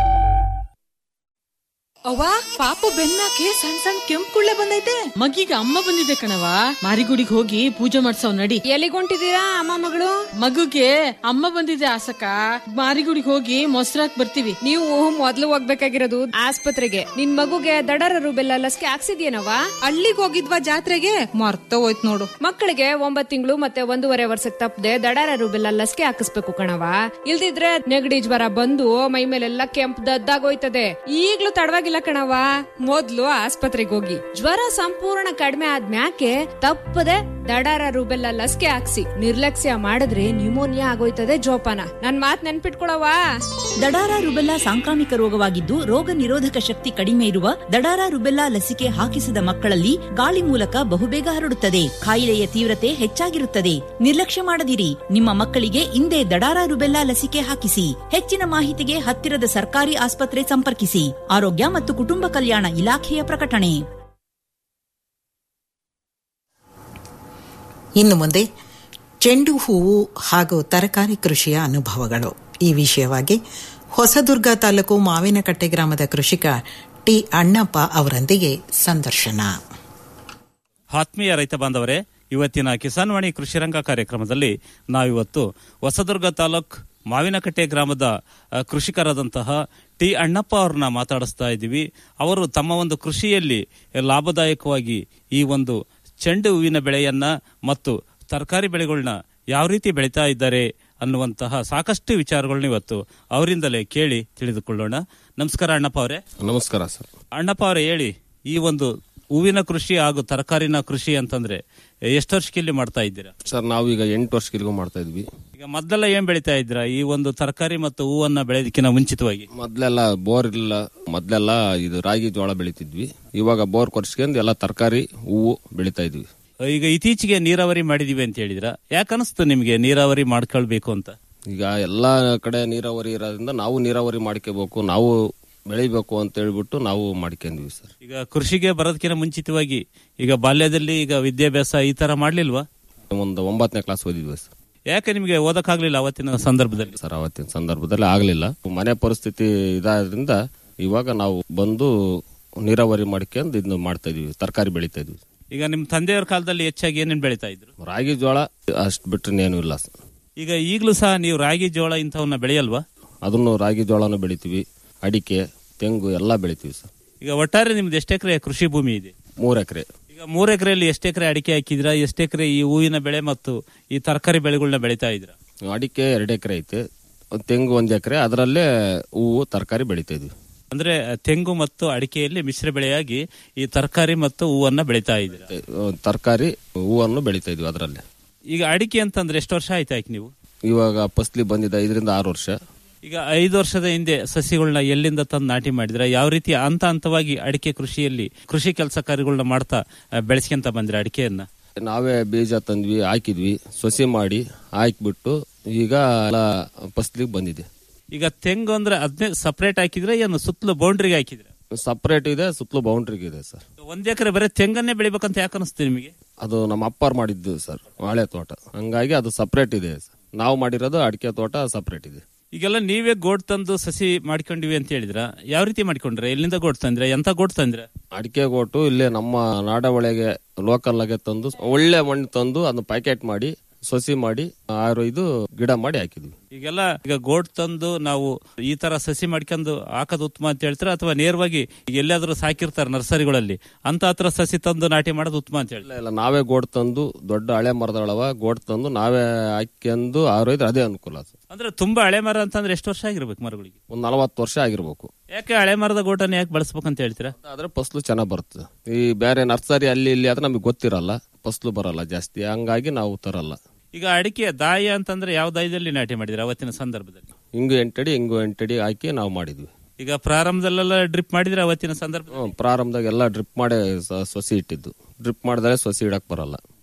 ಅವ್ವ ಪಾಪು ಬೆನ್ನಾಕೆ ಸಣ್ಣ ಸಣ್ಣ ಕೆಂಪು ಕುಳ್ಳೆ ಬಂದೈತೆ ಮಗಿಗೆ ಅಮ್ಮ ಬಂದಿದೆ ಕಣವ ಮಾರಿಗುಡಿಗೆ ಹೋಗಿ ಪೂಜೆ ಮಾಡ್ಸವ್ ನಡಿ ಎಲ್ಲಿಗೊಂಟಿದ್ದೀರಾ ಅಮ್ಮ ಮಗಳು ಮಗುಗೆ ಅಮ್ಮ ಬಂದಿದೆ ಆಸಕ ಮಾರಿಗುಡಿಗೆ ಹೋಗಿ ಮೊಸರಾಕ್ ಬರ್ತೀವಿ ನೀವು ಮೊದ್ಲು ಹೋಗ್ಬೇಕಾಗಿರೋದು ಆಸ್ಪತ್ರೆಗೆ ನಿನ್ ಮಗುಗೆ ದಡರ ರುಬೆಲ್ಲ ಲಸಿಕೆ ಹಾಕ್ಸಿದ್ಯೇನವ ಅಲ್ಲಿಗೆ ಹೋಗಿದ್ವಾ ಜಾತ್ರೆಗೆ ಮರ್ತ ಹೋಯ್ತು ನೋಡು ಮಕ್ಕಳಿಗೆ ಒಂಬತ್ ತಿಂಗಳು ಮತ್ತೆ ಒಂದೂವರೆ ವರ್ಷಕ್ಕೆ ತಪ್ಪದೆ ದಡರ ರುಬೆಲ್ಲ ಲಸಿಕೆ ಹಾಕಿಸ್ಬೇಕು ಕಣವ ಇಲ್ದಿದ್ರೆ ನೆಗಡಿ ಜ್ವರ ಬಂದು ಮೈ ಮೇಲೆಲ್ಲ ಕೆಂಪು ದದ್ದಾಗೋಯ್ತದೆ ಈಗ್ಲೂ ತಡವಾಗಿಲ್ಲ ಕಣವ ಮೊದ್ಲು ಆಸ್ಪತ್ರೆಗೆ ಹೋಗಿ ಜ್ವರ ಸಂಪೂರ್ಣ ಕಡಿಮೆ ಆದ್ಮ್ಯಾಕೆ ತಪ್ಪದೆ ದಡಾರ ರುಬೆಲ್ಲ ಲಸಿಕೆ ಹಾಕ್ಸಿ ನಿರ್ಲಕ್ಷ್ಯ ಮಾಡಿದ್ರೆ ನ್ಯೂಮೋನಿಯಾ ಆಗೋಯ್ತದೆ ಜೋಪಾನ ನನ್ ಮಾತ್ ನೆನ್ಪಿಟ್ಕೊಳವಾ ದಡಾರ ರುಬೆಲ್ಲಾ ಸಾಂಕ್ರಾಮಿಕ ರೋಗವಾಗಿದ್ದು ರೋಗ ನಿರೋಧಕ ಶಕ್ತಿ ಕಡಿಮೆ ಇರುವ ದಡಾರ ರುಬೆಲ್ಲಾ ಲಸಿಕೆ ಹಾಕಿಸಿದ ಮಕ್ಕಳಲ್ಲಿ ಗಾಳಿ ಮೂಲಕ ಬಹುಬೇಗ ಹರಡುತ್ತದೆ ಕಾಯಿಲೆಯ ತೀವ್ರತೆ ಹೆಚ್ಚಾಗಿರುತ್ತದೆ ನಿರ್ಲಕ್ಷ್ಯ ಮಾಡದಿರಿ ನಿಮ್ಮ ಮಕ್ಕಳಿಗೆ ಇಂದೇ ದಡಾರ ರುಬೆಲ್ಲಾ ಲಸಿಕೆ ಹಾಕಿಸಿ ಹೆಚ್ಚಿನ ಮಾಹಿತಿಗೆ ಹತ್ತಿರದ ಸರ್ಕಾರಿ ಆಸ್ಪತ್ರೆ ಸಂಪರ್ಕಿಸಿ ಆರೋಗ್ಯ ಮತ್ತು ಕುಟುಂಬ ಕಲ್ಯಾಣ ಇಲಾಖೆಯ ಪ್ರಕಟಣೆ ಇನ್ನು ಮುಂದೆ ಚೆಂಡು ಹೂವು ಹಾಗೂ ತರಕಾರಿ ಕೃಷಿಯ ಅನುಭವಗಳು ಈ ವಿಷಯವಾಗಿ ಹೊಸದುರ್ಗ ತಾಲೂಕು ಮಾವಿನಕಟ್ಟೆ ಗ್ರಾಮದ ಕೃಷಿಕ ಟಿ ಅಣ್ಣಪ್ಪ ಅವರೊಂದಿಗೆ ಸಂದರ್ಶನ ಆತ್ಮೀಯ ರೈತ ಬಾಂಧವರೇ ಇವತ್ತಿನ ಕಿಸಾನ್ ವಾಣಿ ಕೃಷಿರಂಗ ಕಾರ್ಯಕ್ರಮದಲ್ಲಿ ನಾವಿವತ್ತು ಹೊಸದುರ್ಗ ತಾಲೂಕ್ ಮಾವಿನಕಟ್ಟೆ ಗ್ರಾಮದ ಅ, ಕೃಷಿಕರಾದಂತಹ ಟಿ ಅಣ್ಣಪ್ಪ ಅವ್ರನ್ನ ಮಾತಾಡಿಸ್ತಾ ಇದ್ದೀವಿ ಅವರು ತಮ್ಮ ಒಂದು ಕೃಷಿಯಲ್ಲಿ ಲಾಭದಾಯಕವಾಗಿ ಈ ಒಂದು ಚೆಂಡು ಹೂವಿನ ಬೆಳೆಯನ್ನ ಮತ್ತು ತರಕಾರಿ ಬೆಳೆಗಳನ್ನ ಯಾವ ರೀತಿ ಬೆಳೀತಾ ಇದ್ದಾರೆ ಅನ್ನುವಂತಹ ಸಾಕಷ್ಟು ವಿಚಾರಗಳನ್ನ ಇವತ್ತು ಅವರಿಂದಲೇ ಕೇಳಿ ತಿಳಿದುಕೊಳ್ಳೋಣ ನಮಸ್ಕಾರ ಅಣ್ಣಪ್ಪ ಅವರೇ ನಮಸ್ಕಾರ ಸರ್ ಅಣ್ಣಪ್ಪ ಅವರೇ ಹೇಳಿ ಈ ಒಂದು ಹೂವಿನ ಕೃಷಿ ಹಾಗೂ ತರಕಾರಿನ ಕೃಷಿ ಅಂತಂದ್ರೆ ಎಷ್ಟು ವರ್ಷಕ್ಕೆ ಇಲ್ಲಿ ಮಾಡ್ತಾ ಇದ್ದೀರಾ ಸರ್ ನಾವು ಈಗ ಎಂಟು ವರ್ಷಕ್ಕಿಲ್ಗೂ ಮಾಡ್ತಾ ಇದ್ವಿ ಈಗ ಮೊದಲೆಲ್ಲ ಏನ್ ಬೆಳೀತಾ ಇದ್ದೀರಾ ಈ ಒಂದು ತರಕಾರಿ ಮತ್ತು ಹೂವನ್ನ ಬೆಳೆಯೋದಕ್ಕಿಂತ ಮುಂಚಿತವಾಗಿ ಮೊದ್ಲೆಲ್ಲ ಬೋರ್ ಇಲ್ಲ ಮೊದ್ಲೆಲ್ಲ ಇದು ರಾಗಿ ಜೋಳ ಬೆಳಿತಿದ್ವಿ ಇವಾಗ ಬೋರ್ ಕೊರ್ಸ್ಕೊಂಡು ಎಲ್ಲ ತರಕಾರಿ ಹೂವು ಬೆಳಿತಾ ಇದ್ವಿ ಈಗ ಇತ್ತೀಚೆಗೆ ನೀರಾವರಿ ಮಾಡಿದೀವಿ ಅಂತ ಹೇಳಿದ್ರ ಯಾಕೆ ಅನಿಸ್ತು ನಿಮ್ಗೆ ನೀರಾವರಿ ಮಾಡ್ಕೊಳ್ಬೇಕು ಅಂತ ಈಗ ಎಲ್ಲಾ ಕಡೆ ನೀರಾವರಿ ಇರೋದ್ರಿಂದ ನಾವು ನೀರಾವರಿ ಮಾಡ್ಕೋಬೇಕು ನಾವು ಬೆಳಿಬೇಕು ಅಂತ ಹೇಳ್ಬಿಟ್ಟು ನಾವು ಮಾಡ್ಕೊಂಡ್ವಿ ಸರ್ ಈಗ ಕೃಷಿಗೆ ಬರೋದಕ್ಕಿಂತ ಮುಂಚಿತವಾಗಿ ಈಗ ಬಾಲ್ಯದಲ್ಲಿ ಈಗ ವಿದ್ಯಾಭ್ಯಾಸ ಈ ತರ ಮಾಡ್ಲಿಲ್ವಾ ಒಂದು ಒಂಬತ್ತನೇ ಕ್ಲಾಸ್ ಓದಿದ್ವಿ ಸರ್ ಯಾಕೆ ನಿಮ್ಗೆ ಓದಕ್ಕಾಗ್ಲಿಲ್ಲ ಅವತ್ತಿನ ಸಂದರ್ಭದಲ್ಲಿ ಸರ್ ಅವತ್ತಿನ ಸಂದರ್ಭದಲ್ಲಿ ಆಗ್ಲಿಲ್ಲ ಮನೆ ಪರಿಸ್ಥಿತಿ ಇದಾದ್ರಿಂದ ಇವಾಗ ನಾವು ಬಂದು ನೀರಾವರಿ ಮಾಡ್ಕೊಂಡು ಇದನ್ನ ಮಾಡ್ತಾ ಇದೀವಿ ತರಕಾರಿ ಬೆಳಿತಾ ಇದೀವಿ ಈಗ ನಿಮ್ ತಂದೆಯವರ ಕಾಲದಲ್ಲಿ ಹೆಚ್ಚಾಗಿ ಏನೇನ್ ಬೆಳೀತಾ ಇದ್ರು ರಾಗಿ ಜೋಳ ಅಷ್ಟು ಬಿಟ್ರೆ ಏನು ಇಲ್ಲ ಸರ್ ಈಗ ಈಗಲೂ ಸಹ ನೀವು ರಾಗಿ ಜೋಳ ಇಂಥವನ್ನ ಬೆಳೆಯಲ್ವಾ ಅದನ್ನು ರಾಗಿ ಜೋಳನೂ ಬೆಳಿತೀವಿ ಅಡಿಕೆ ತೆಂಗು ಎಲ್ಲ ಬೆಳಿತೀವಿ ಸರ್ ಈಗ ಒಟ್ಟಾರೆ ನಿಮ್ದು ಎಷ್ಟು ಎಕರೆ ಕೃಷಿ ಭೂಮಿ ಇದೆ ಮೂರ್ ಎಕರೆ ಈಗ ಮೂರ್ ಎಕರೆಯಲ್ಲಿ ಎಷ್ಟು ಎಕರೆ ಅಡಿಕೆ ಹಾಕಿದ್ರಾ ಎಷ್ಟು ಎಕರೆ ಈ ಹೂವಿನ ಬೆಳೆ ಮತ್ತು ಈ ತರಕಾರಿ ಬೆಳೆಗಳನ್ನ ಬೆಳೀತಾ ಇದ್ರ ಅಡಿಕೆ ಎರಡು ಎಕರೆ ಐತೆ ತೆಂಗು ಒಂದ್ ಎಕರೆ ಅದರಲ್ಲೇ ಹೂವು ತರಕಾರಿ ಬೆಳಿತಾ ಇದ್ವಿ ಅಂದ್ರೆ ತೆಂಗು ಮತ್ತು ಅಡಿಕೆಯಲ್ಲಿ ಮಿಶ್ರ ಬೆಳೆಯಾಗಿ ಈ ತರಕಾರಿ ಮತ್ತು ಹೂವನ್ನ ಬೆಳೀತಾ ಇದ್ರ ತರಕಾರಿ ಹೂವನ್ನು ಬೆಳಿತಾ ಇದ್ವಿ ಅದರಲ್ಲೇ ಈಗ ಅಡಿಕೆ ಅಂತಂದ್ರೆ ಎಷ್ಟು ವರ್ಷ ಆಯ್ತು ಆಯ್ತು ನೀವು ಇವಾಗ ಫಸ್ಲಿ ಬಂದಿದೆ ಐದರಿಂದ ಆರು ವರ್ಷ ಈಗ ಐದು ವರ್ಷದ ಹಿಂದೆ ಸಸಿಗಳನ್ನ ಎಲ್ಲಿಂದ ತಂದು ನಾಟಿ ಮಾಡಿದ್ರ ಯಾವ ರೀತಿ ಹಂತ ಹಂತವಾಗಿ ಅಡಿಕೆ ಕೃಷಿಯಲ್ಲಿ ಕೃಷಿ ಕೆಲಸ ಕಾರ್ಯಗಳನ್ನ ಮಾಡ್ತಾ ಆ, ಬೆಳೆಸ್ಕೊಂತ ಬಂದ್ರೆ ಅಡಿಕೆಯನ್ನ ನಾವೇ ಬೀಜ ತಂದ್ವಿ ಹಾಕಿದ್ವಿ ಸೊಸಿ ಮಾಡಿ ಹಾಕ್ಬಿಟ್ಟು ಈಗ ಎಲ್ಲ ಫಸ್ಲಿಗೆ ಬಂದಿದೆ ಈಗ ತೆಂಗು ಅಂದ್ರೆ ಅದನ್ನೇ ಸಪರೇಟ್ ಹಾಕಿದ್ರೆ ಏನು ಸುತ್ತಲೂ ಬೌಂಡ್ರಿಗೆ ಹಾಕಿದ್ರೆ ಸಪರೇಟ್ ಇದೆ ಸುತ್ತಲೂ ಬೌಂಡ್ರಿಗೆ ಇದೆ ಸರ್ ಒಂದ್ ಎಕರೆ ಬರೀ ತೆಂಗನ್ನೇ ಬೆಳಿಬೇಕಂತ ಯಾಕೆ ಅನಿಸ್ತು ನಿಮಗೆ ಅದು ನಮ್ಮ ಅಪ್ಪಾರ್ ಮಾಡಿದ್ದು ಸರ್ ಬಾಳೆ ತೋಟ ಹಂಗಾಗಿ ಅದು ಸಪರೇಟ್ ಇದೆ ಸರ್ ನಾವು ಮಾಡಿರೋದು ಅಡಿಕೆ ತೋಟ ಸಪರೇಟ್ ಇದೆ ಈಗೆಲ್ಲ ನೀವೇ ಗೋಡ್ ತಂದು ಸಸಿ ಮಾಡ್ಕೊಂಡಿವಿ ಅಂತ ಹೇಳಿದ್ರ ಯಾವ ರೀತಿ ಮಾಡ್ಕೊಂಡ್ರೆ ಎಲ್ಲಿಂದ ಗೋಡ್ ತಂದ್ರೆ ಎಂತ ಗೋಡ್ ತಂದ್ರೆ ಅಡಿಕೆ ಗೋಟು ಇಲ್ಲೇ ನಮ್ಮ ನಾಡವಳೆಗೆ ಲೋಕಲ್ ಆಗಿ ತಂದು ಒಳ್ಳೆ ಮಣ್ಣು ತಂದು ಅದನ್ನ ಪ್ಯಾಕೆಟ್ ಮಾಡಿ ಸೊಸಿ ಮಾಡಿ ಆರು ಇದು ಗಿಡ ಮಾಡಿ ಹಾಕಿದ್ವಿ ಈಗೆಲ್ಲ ಈಗ ಗೋಡ್ ತಂದು ನಾವು ಈ ತರ ಸಸಿ ಮಾಡ್ಕೊಂಡು ಹಾಕೋದು ಉತ್ತಮ ಅಂತ ಹೇಳ್ತಾರೆ ಅಥವಾ ನೇರವಾಗಿ ಈಗ ಎಲ್ಲಾದ್ರೂ ಸಾಕಿರ್ತಾರೆ ನರ್ಸರಿಗಳಲ್ಲಿ ಅಂತ ಹತ್ರ ಸಸಿ ತಂದು ನಾಟಿ ಮಾಡೋದು ಉತ್ತಮ ಅಂತ ಹೇಳಿ ಇಲ್ಲ ಇಲ್ಲ ನಾವೇ ಗೋಡ್ ತಂದು ದೊಡ್ಡ ಹಳೆ ಮರದೊಳವ ಗೋಡ್ ತಂದು ನಾವೇ ಹಾಕ್ಯಂದು ಆರೋಯ್ದ್ರೆ ಅದೇ ಅನುಕೂಲ ಅದು. ಅಂದ್ರೆ ತುಂಬಾ ಹಳೆ ಮರ ಅಂತಂದ್ರೆ ಎಷ್ಟು ವರ್ಷ ಆಗಿರ್ಬೇಕು ಮರಗಳಿಗೆ ಒಂದ್ ನಲವತ್ತು ವರ್ಷ ಆಗಿರ್ಬೇಕು ಯಾಕೆ ಹಳೆ ಮರದ ಗೋಟನ್ನ ಯಾಕೆ ಬಳಸ್ಬೇಕಂತ ಹೇಳ್ತೀರಾ ಆದ್ರೆ ಫಸ್ಲು ಚೆನ್ನಾಗ್ ಬರ್ತದೆ ಈ ಬೇರೆ ನರ್ಸರಿ ಅಲ್ಲಿ ಇಲ್ಲಿ ಆದ್ರೆ ನಮಗೆ ಗೊತ್ತಿರಲ್ಲ ಫಸ್ಲು ಬರಲ್ಲ ಜಾಸ್ತಿ ಹಂಗಾಗಿ ನಾವು ತರಲ್ಲ ಈಗ ಅಡಿಕೆ ದಾಯ ಅಂತಂದ್ರೆ ಯಾವ ದಾಯದಲ್ಲಿ ನಾಟಿ ಮಾಡಿದ್ರೆ ಅವತ್ತಿನ ಸಂದರ್ಭದಲ್ಲಿ ಹಿಂಗು ಎಂಟಡಿ ಹಿಂಗು ಎಂಟಡಿ ಹಾಕಿ ನಾವು ಮಾಡಿದ್ವಿ ಈಗ ಪ್ರಾರಂಭದಲ್ಲೆಲ್ಲ ಡ್ರಿಪ್ ಮಾಡಿದ್ರೆ ಅವತ್ತಿನ ಸಂದರ್ಭ ಹ್ಮ್, ಪ್ರಾರಂಭದಾಗ ಎಲ್ಲ ಡ್ರಿಪ್ ಮಾಡಿ ಸ- ಸೊಸಿ ಇಟ್ಟಿದ್ದು ಡ್ರಿಪ್ ಮಾಡಿದ್ರೆ ಸೊಸಿ ಇಡಕ್ ಬರಲ್ಲ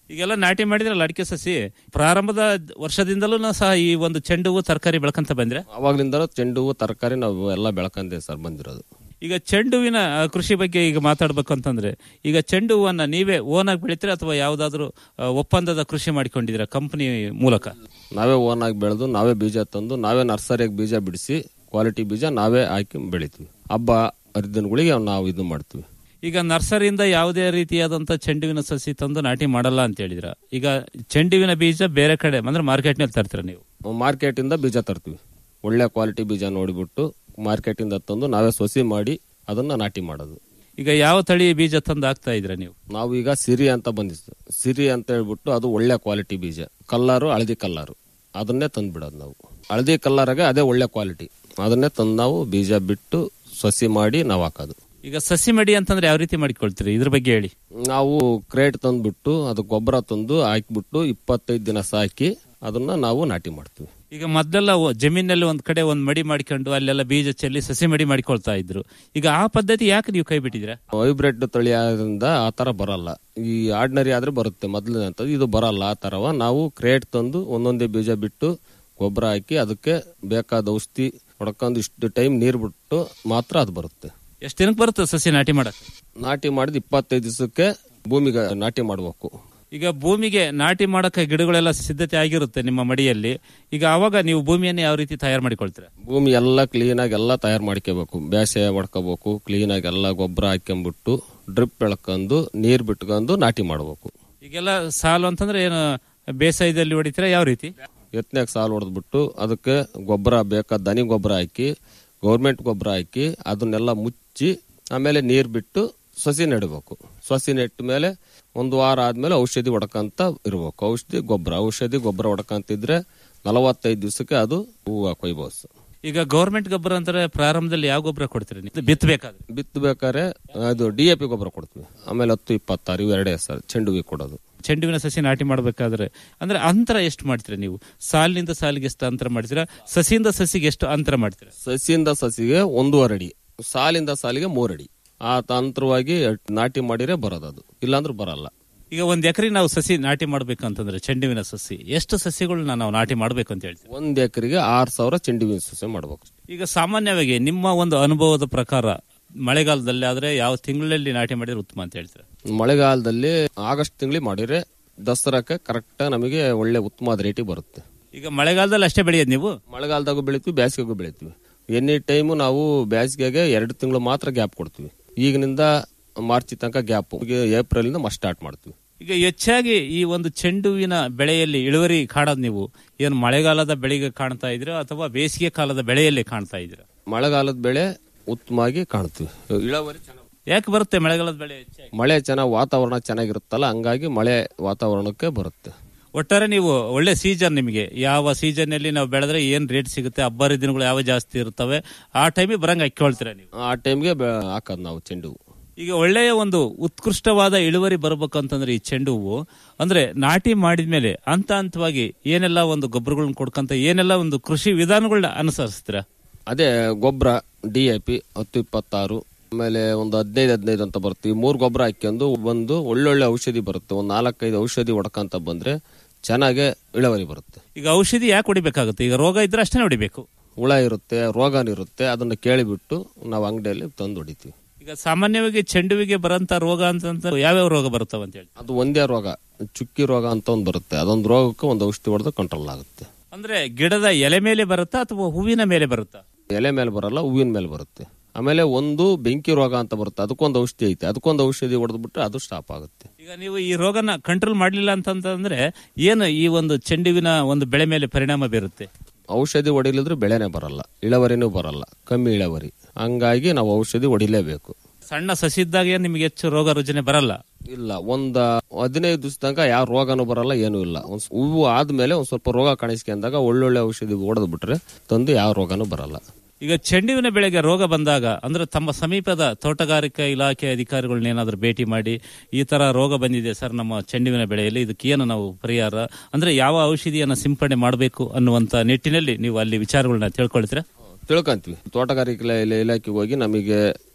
ಈಗೆಲ್ಲ ನಾಟಿ ಮಾಡಿದ್ರಲ್ಲ ಅಡಿಕೆ ಸಸಿ ಪ್ರಾರಂಭದ ವರ್ಷದಿಂದಲೂ ಸಹ ಈ ಒಂದು ಚೆಂಡು ಹೂವು ತರಕಾರಿ ಬೆಳ್ಕಂತ ಬಂದ್ರೆ ಅವಾಗ್ಲಿಂದ ಚೆಂಡು ಹೂವು ತರಕಾರಿ ನಾವು ಎಲ್ಲ ಬೆಳ್ಕಂದೆ ಸರ್ ಬಂದಿರೋದು ಈಗ ಚೆಂಡು ಹೂವಿನ ಆ, ಕೃಷಿ ಬಗ್ಗೆ ಈಗ ಮಾತಾಡ್ಬೇಕು ಅಂತಂದ್ರೆ ಈಗ ಚೆಂಡು ಹೂವನ್ನ ನೀವೇ ಓನ್ ಆಗಿ ಬೆಳಿತೀರಾ ಅಥವಾ ಯಾವ್ದಾದ್ರು ಆ, ಒಪ್ಪಂದದ ಕೃಷಿ ಮಾಡಿಕೊಂಡಿದ್ದೀರಾ ಕಂಪನಿ ಮೂಲಕ ನಾವೇ ಓನ್ ಆಗಿ ಬೆಳೆದು ನಾವೇ ಬೀಜ ತಂದು ನಾವೇ ನರ್ಸರಿಯಾಗಿ ಬೀಜ ಬಿಡಿಸಿ ಕ್ವಾಲಿಟಿ ಬೀಜ ನಾವೇ ಹಾಕಿ ಬೆಳಿತೀವಿ ಹಬ್ಬ ಹರಿದಿನಗಳಿಗೆ ನಾವು ಇದು ಮಾಡ್ತೀವಿ ಈಗ ನರ್ಸರಿಯಿಂದ ಯಾವುದೇ ರೀತಿಯಾದಂತ ಚೆಂಡುವಿನ ಸಸಿ ತಂದು ನಾಟಿ ಮಾಡಲ್ಲ ಅಂತ ಹೇಳಿದ್ರ ಈಗ ಚೆಂಡುವಿನ ಬೀಜ ಬೇರೆ ಕಡೆ ಅಂದ್ರೆ ಮಾರ್ಕೆಟ್ನಲ್ಲಿ ತರ್ತೀರಾ ನೀವು ಮಾರ್ಕೆಟ್ ಇಂದ ಬೀಜ ತರ್ತೀವಿ ಒಳ್ಳೆ ಕ್ವಾಲಿಟಿ ಬೀಜ ನೋಡಿಬಿಟ್ಟು ಮಾರ್ಕೆಟ್ ಇಂದ ತಂದು ನಾವೇ ಸೊಸಿ ಮಾಡಿ ಅದನ್ನ ನಾಟಿ ಮಾಡೋದು ಈಗ ಯಾವ ತಳಿ ಬೀಜ ತಂದು ಹಾಕ್ತಾ ಇದ್ರ ನೀವು ನಾವು ಈಗ ಸಿರಿ ಅಂತ ಬಂದಿತ್ತು ಸಿರಿ ಅಂತ ಹೇಳ್ಬಿಟ್ಟು ಅದು ಒಳ್ಳೆ ಕ್ವಾಲಿಟಿ ಬೀಜ ಕಲ್ಲರು ಹಳದಿ ಕಲ್ಲರು ಅದನ್ನೇ ತಂದು ಬಿಡೋದು ನಾವು ಹಳದಿ ಕಲ್ಲರಾಗೆ ಅದೇ ಒಳ್ಳೆ ಕ್ವಾಲಿಟಿ ಅದನ್ನೇ ತಂದು ನಾವು ಬೀಜ ಬಿಟ್ಟು ಸಸಿ ಮಾಡಿ ನಾವು ಹಾಕೋದು ಈಗ ಸಸಿ ಮಡಿ ಅಂತಂದ್ರೆ ಯಾವ ರೀತಿ ಮಾಡಿಕೊಳ್ತೀರಿ ಇದ್ರ ಬಗ್ಗೆ ಹೇಳಿ ನಾವು ಕ್ರೇಟ್ ತಂದ್ಬಿಟ್ಟು ಅದು ಗೊಬ್ಬರ ತಂದು ಹಾಕಿಬಿಟ್ಟು ಇಪ್ಪತ್ತೈದು ದಿನ ಸಾಕಿ ಅದನ್ನ ನಾವು ನಾಟಿ ಮಾಡ್ತೀವಿ ಈಗ ಮೊದಲೆಲ್ಲ ಒ- ಜಮೀನಲ್ಲಿ ಒಂದ್ ಕಡೆ ಒಂದ್ ಮಡಿ ಮಾಡ್ಕೊಂಡು ಅಲ್ಲೆಲ್ಲ ಬೀಜ ಚೆಲ್ಲಿ ಸಸಿ ಮಡಿ ಮಾಡಿಕೊಳ್ತಾ ಇದ್ರು ಈಗ ಆ ಪದ್ಧತಿ ಯಾಕೆ ನೀವು ಕೈ ಬಿಟ್ಟಿದ್ದೀರಾ ಹೈಬ್ರಿಡ್ ತಳಿ ಆದ್ರಿಂದ ಆ ತರ ಬರಲ್ಲ ಈ ಆರ್ಡಿನರಿ ಆದ್ರೆ ಬರುತ್ತೆ ಮೊದಲಿನಂತ ಇದು ಬರಲ್ಲ ಆ ತರವ ನಾವು ಕ್ರೇಟ್ ತಂದು ಒಂದೊಂದೇ ಬೀಜ ಬಿಟ್ಟು ಗೊಬ್ಬರ ಹಾಕಿ ಅದಕ್ಕೆ ಬೇಕಾದ ಔಷಧಿ ಹೊಡ್ಕೊಂಡು ಇಷ್ಟು ಟೈಮ್ ನೀರ್ ಬಿಟ್ಟು ಮಾತ್ರ ಅದು ಬರುತ್ತೆ ಎಷ್ಟು ದಿನಕ್ಕೆ ಬರುತ್ತೆ ಸಸಿ ನಾಟಿ ಮಾಡಕ್ ನಾಟಿ ಮಾಡಿದ ಇಪ್ಪತ್ತೈದು ದಿವಸಕ್ಕೆ ಭೂಮಿಗೆ ನಾಟಿ ಮಾಡಬೇಕು ಈಗ ಭೂಮಿಗೆ ನಾಟಿ ಮಾಡಕ್ಕೆ ಗಿಡಗಳೆಲ್ಲ ಸಿದ್ಧತೆ ಆಗಿರುತ್ತೆ ನಿಮ್ಮ ಮಡಿಯಲ್ಲಿ ಈಗ ಅವಾಗ ನೀವು ಭೂಮಿಯನ್ನು ಯಾವ ರೀತಿ ತಯಾರು ಮಾಡಿಕೊಳ್ತೀರಾ ಭೂಮಿ ಎಲ್ಲ ಕ್ಲೀನ್ ಆಗಿ ಎಲ್ಲ ತಯಾರು ಮಾಡ್ಕೋಬೇಕು ಬೇಸೆ ಹೊಡ್ಕೋಬೇಕು ಕ್ಲೀನ್ ಆಗಿ ಎಲ್ಲ ಗೊಬ್ಬರ ಹಾಕೊಂಡ್ಬಿಟ್ಟು ಡ್ರಿಪ್ ಎಳ್ಕೊಂಡು ನೀರ್ ಬಿಟ್ಕೊಂಡು ನಾಟಿ ಮಾಡಬೇಕು ಈಗೆಲ್ಲ ಸಾಲು ಅಂತಂದ್ರೆ ಏನು ಬೇಸಾಯದಲ್ಲಿ ಹೊಡಿತೀರಾ ಯಾವ ರೀತಿ ಎತ್ತನಾಗ ಸಾಲು ಹೊಡೆದ್ಬಿಟ್ಟು ಅದಕ್ಕೆ ಗೊಬ್ಬರ ಬೇಕಾದ ದನಿ ಗೊಬ್ಬರ ಹಾಕಿ ಗೌರ್ಮೆಂಟ್ ಗೊಬ್ಬರ ಹಾಕಿ ಅದನ್ನೆಲ್ಲ ಮುಚ್ಚಿ ಆಮೇಲೆ ನೀರು ಬಿಟ್ಟು ಸಸಿ ನೆಡಬೇಕು ಸಸಿ ನೆಟ್ಟ ಮೇಲೆ ಒಂದು ವಾರ ಆದ್ಮೇಲೆ ಔಷಧಿ ಹೊಡ್ಕಂತ ಇರ್ಬೇಕು ಔಷಧಿ ಗೊಬ್ಬರ ಔಷಧಿ ಗೊಬ್ಬರ ಹೊಡ್ಕಂತಿದ್ರೆ ನಲವತ್ತೈದು ದಿವಸಕ್ಕೆ ಅದು ಹೂವು ಕೊಯ್ಬೋದು ಈಗ ಗೌರ್ಮೆಂಟ್ ಗೊಬ್ಬರ ಅಂತಾರೆ ಪ್ರಾರಂಭದಲ್ಲಿ ಯಾವ ಗೊಬ್ಬರ ಕೊಡ್ತೀರಿ ನೀವು ಬಿತ್ತಬೇಕಾದ್ರೆ ಬಿತ್ತಬೇಕಾದ್ರೆ ಅದು ಡಿ ಎ ಪಿ ಗೊಬ್ಬರ ಕೊಡ್ತೀವಿ ಆಮೇಲೆ ಹತ್ತು ಇಪ್ಪತ್ತಾರು ಇವು ಎರಡೇ ಸರ್ ಚೆಂಡು ಹೂವಿಗೆ ಕೊಡೋದು ಚೆಂಡುವಿನ ಸಸಿ ನಾಟಿ ಮಾಡಬೇಕಾದ್ರೆ ಅಂದ್ರೆ ಅಂತರ ಎಷ್ಟು ಮಾಡ್ತೀರಾ ನೀವು ಸಾಲಿನಿಂದ ಸಾಲಿಗೆ ಎಷ್ಟು ಅಂತರ ಮಾಡ್ತೀರಾ ಸಸಿಯಿಂದ ಸಸಿಗೆ ಎಷ್ಟು ಅಂತರ ಮಾಡ್ತೀರಾ ಸಸಿಯಿಂದ ಸಸಿಗೆ ಒಂದೂವರೆ ಅಡಿ ಸಾಲಿಂದ ಸಾಲಿಗೆ ಮೂರಡಿ ಆ ತಂತ್ರವಾಗಿ ನಾಟಿ ಮಾಡಿದ್ರೆ ಬರೋದು ಅದು ಇಲ್ಲಾಂದ್ರೆ ಬರಲ್ಲ ಈಗ ಒಂದ್ ಎಕರೆ ನಾವು ಸಸಿ ನಾಟಿ ಮಾಡ್ಬೇಕಂತಂದ್ರೆ ಚೆಂಡುವಿನ ಸಸಿ ಎಷ್ಟು ಸಸಿಗಳನ್ನ ನಾವು ನಾಟಿ ಮಾಡ್ಬೇಕು ಅಂತ ಹೇಳ್ತೀವಿ ಒಂದ್ ಎಕರೆಗೆ ಆರ್ ಸಾವಿರ ಚೆಂಡು ಹೂವಿನ ಸಸಿ ಮಾಡ್ಬೇಕು ಈಗ ಸಾಮಾನ್ಯವಾಗಿ ನಿಮ್ಮ ಒಂದು ಅನುಭವದ ಪ್ರಕಾರ ಮಳೆಗಾಲದಲ್ಲಿ ಆದ್ರೆ ಯಾವ ತಿಂಗಳಲ್ಲಿ ನಾಟಿ ಮಾಡಿದ್ರೆ ಉತ್ತಮ ಅಂತ ಹೇಳ್ತೀರಾ ಮಳೆಗಾಲದಲ್ಲಿ ಆಗಸ್ಟ್ ತಿಂಗಳಿಗೆ ಮಾಡಿದ್ರೆ ದಸರಾಕ್ಕೆ ಕರೆಕ್ಟ್ ನಮಗೆ ಒಳ್ಳೆ ಉತ್ತಮವಾದ ರೇಟಿಗೆ ಬರುತ್ತೆ ಈಗ ಮಳೆಗಾಲದಲ್ಲಿ ಅಷ್ಟೇ ಬೆಳೆಯೋದು ನೀವು ಮಳೆಗಾಲದಾಗೂ ಬೆಳಿತೀವಿ ಬೇಸಿಗೆಗೂ ಬೆಳಿತೀವಿ ಎನಿ ಟೈಮು ನಾವು ಬೇಸಿಗೆಗೆ ಎರಡು ತಿಂಗಳು ಮಾತ್ರ ಗ್ಯಾಪ್ ಕೊಡ್ತೀವಿ ಈಗಿನಿಂದ ಮಾರ್ಚ್ ತನಕ ಗ್ಯಾಪ್ ಏಪ್ರಿಲ್ ಇಂದ ಸ್ಟಾರ್ಟ್ ಮಾಡ್ತೀವಿ ಈಗ ಹೆಚ್ಚಾಗಿ ಈ ಒಂದು ಚೆಂಡುವಿನ ಬೆಳೆಯಲ್ಲಿ ಇಳುವರಿ ಕಾಣೋದು ನೀವು ಏನು ಮಳೆಗಾಲದ ಬೆಳೆಗೆ ಕಾಣ್ತಾ ಇದ್ದೀರಾ ಅಥವಾ ಬೇಸಿಗೆ ಕಾಲದ ಬೆಳೆಯಲ್ಲಿ ಕಾಣ್ತಾ ಇದ್ದೀರಾ ಮಳೆಗಾಲದ ಬೆಳೆ ಉತ್ತಮವಾಗಿ ಕಾಣ್ತೀವಿ ಇಳುವರಿ ಚೆನ್ನಾಗಿ ಯಾಕೆ ಬರುತ್ತೆ ಮಳೆಗಾಲದ ಬೆಳೆ ಹೆಚ್ಚಾಗಿ ಮಳೆ ಚೆನ್ನಾಗಿ ವಾತಾವರಣ ಚೆನ್ನಾಗಿರುತ್ತಲ್ಲ ಹಂಗಾಗಿ ಮಳೆ ವಾತಾವರಣಕ್ಕೆ ಬರುತ್ತೆ ಒಟ್ಟಾರೆ ನೀವು ಒಳ್ಳೆ ಸೀಸನ್ ನಿಮಗೆ ಯಾವ ಸೀಸನ್ ಅಲ್ಲಿ ನಾವು ಬೆಳೆದ್ರೆ ಏನ್ ರೇಟ್ ಸಿಗುತ್ತೆ ಹಬ್ಬ ಹರಿದಿನಗಳು ಯಾವ ಜಾಸ್ತಿ ಇರ್ತವೆ ಆ ಟೈಮಿಗೆ ಬರಂಗ್ ಹಾಕೊಳ್ತೀರಾ ನೀವು ಆ ಟೈಮ್ಗೆ ಹಾಕೋದು ನಾವು ಚೆಂಡು ಹೂವು. ಈಗ ಒಳ್ಳೆಯ ಒಂದು ಉತ್ಕೃಷ್ಟವಾದ ಇಳುವರಿ ಬರ್ಬೇಕಂತಂದ್ರೆ ಈ ಚೆಂಡು ಹೂವು ಅಂದ್ರೆ ನಾಟಿ ಮಾಡಿದ್ಮೇಲೆ ಹಂತ ಹಂತವಾಗಿ ಏನೆಲ್ಲ ಒಂದು ಗೊಬ್ಬರಗಳನ್ನ ಕೊಡ್ಕಂತ ಏನೆಲ್ಲ ಒಂದು ಕೃಷಿ ವಿಧಾನಗಳನ್ನ ಅನುಸರಿಸ್ತೀರಾ ಅದೇ ಗೊಬ್ಬರ ಡಿ ಎ ಪಿ ಹತ್ತು ಇಪ್ಪತ್ತಾರು ಆಮೇಲೆ ಒಂದು ಹದಿನೈದು ಹದಿನೈದು ಅಂತ ಬರುತ್ತೆ ಈ ಮೂರು ಗೊಬ್ಬರ ಹಾಕ್ಯಂದು ಒಂದು ಒಳ್ಳೊಳ್ಳೆ ಔಷಧಿ ಬರುತ್ತೆ ಒಂದು ನಾಲ್ಕೈದು ಔಷಧಿ ಹೊಡ್ಕಂತ ಬಂದ್ರೆ ಚೆನ್ನಾಗೆ ಇಳುವರಿ ಬರುತ್ತೆ ಈಗ ಔಷಧಿ ಯಾಕೆ ಹೊಡಿಬೇಕಾಗುತ್ತೆ ಈಗ ರೋಗ ಇದ್ರೆ ಅಷ್ಟೇ ಹೊಡಿಬೇಕು ಹುಳ ಇರುತ್ತೆ ರೋಗನ ಇರುತ್ತೆ ಅದನ್ನ ಕೇಳಿಬಿಟ್ಟು ನಾವು ಅಂಗಡಿಯಲ್ಲಿ ತಂದು ಹೊಡಿತೀವಿ ಈಗ ಸಾಮಾನ್ಯವಾಗಿ ಚೆಂಡುವಿಗೆ ಬರಂತ ರೋಗ ಅಂತ ಯಾವ್ಯಾವ ರೋಗ ಬರುತ್ತವ ಅಂತ ಹೇಳಿ ಅದು ಒಂದೇ ರೋಗ ಚುಕ್ಕಿ ರೋಗ ಅಂತ ಒಂದು ಬರುತ್ತೆ ಅದೊಂದು ರೋಗಕ್ಕೆ ಒಂದು ಔಷಧಿ ಹೊಡೆದು ಕಂಟ್ರೋಲ್ ಆಗುತ್ತೆ ಅಂದ್ರೆ ಗಿಡದ ಎಲೆ ಮೇಲೆ ಬರುತ್ತಾ ಅಥವಾ ಹೂವಿನ ಮೇಲೆ ಬರುತ್ತಾ ಎಲೆ ಮೇಲೆ ಬರಲ್ಲ ಹೂವಿನ ಮೇಲೆ ಬರುತ್ತೆ ಆಮೇಲೆ ಒಂದು ಬೆಂಕಿ ರೋಗ ಅಂತ ಬರುತ್ತೆ ಅದಕ್ಕೊಂದು ಔಷಧಿ ಐತೆ ಅದಕ್ಕೊಂದು ಔಷಧಿ ಹೊಡೆದ್ಬಿಟ್ರೆ ಅದು ಸ್ಟಾಪ್ ಆಗುತ್ತೆ ಈಗ ನೀವು ಈ ರೋಗನ ಕಂಟ್ರೋಲ್ ಮಾಡಲಿಲ್ಲ ಅಂತಂದ್ರೆ ಏನು ಈ ಒಂದು ಚೆಂಡುವಿನ ಒಂದು ಬೆಳೆ ಮೇಲೆ ಪರಿಣಾಮ ಬೀರುತ್ತೆ ಔಷಧಿ ಹೊಡಿಲಿದ್ರೆ ಬೆಳೆನೇ ಬರಲ್ಲ ಇಳುವರಿನೂ ಬರಲ್ಲ ಕಮ್ಮಿ ಇಳುವರಿ ಹಂಗಾಗಿ ನಾವು ಔಷಧಿ ಹೊಡಿಲೇಬೇಕು ಸಣ್ಣ ಸಸಿ ಇದ್ದಾಗ ನಿಮಗೆ ಹೆಚ್ಚು ರೋಗ ರುಜಿನ ಬರಲ್ಲ ಇಲ್ಲ ಒಂದ್ ಹದಿನೈದು ದಿವಸ ತನಕ ಯಾವ ರೋಗನೂ ಬರಲ್ಲ ಏನೂ ಇಲ್ಲ ಒಂದ್ ಸ್- ಹೂವು ಆದ್ಮೇಲೆ ಒಂದ್ ಸ್ವಲ್ಪ ರೋಗ ಕಾಣಿಸ್ಕೊಂಡಾಗ ಒಳ್ಳೊಳ್ಳೆ ಔಷಧಿ ಹೊಡೆದ್ ಬಿಟ್ರೆ ತಂದು ಯಾವ ರೋಗನೂ ಬರಲ್ಲ ಈಗ ಚೆಂಡುವಿನ ಬೆಳೆಗೆ ರೋಗ ಬಂದಾಗ ಅಂದ್ರೆ ತಮ್ಮ ಸಮೀಪದ ತೋಟಗಾರಿಕಾ ಇಲಾಖೆ ಅಧಿಕಾರಿಗಳನ್ನ ಏನಾದರೂ ಭೇಟಿ ಮಾಡಿ ಈ ತರ ರೋಗ ಬಂದಿದೆ ಸರ್ ನಮ್ಮ ಚೆಂಡುವಿನ ಬೆಳೆಯಲ್ಲಿ ಇದಕ್ಕೆ ಏನು ನಾವು ಪರಿಹಾರ ಅಂದ್ರೆ ಯಾವ ಔಷಧಿಯನ್ನ ಸಿಂಪಡಣೆ ಮಾಡಬೇಕು ಅನ್ನುವಂತ ನಿಟ್ಟಿನಲ್ಲಿ ನೀವು ಅಲ್ಲಿ ವಿಚಾರಗಳನ್ನ ತಿಳ್ಕೊಳ್ತೀರಾ ತಿಳ್ಕೊಂತೀವಿ ತೋಟಗಾರಿಕೆ ಇಲಾ- ಇಲಾಖೆಗೆ ಹೋಗಿ ನಮಗೆ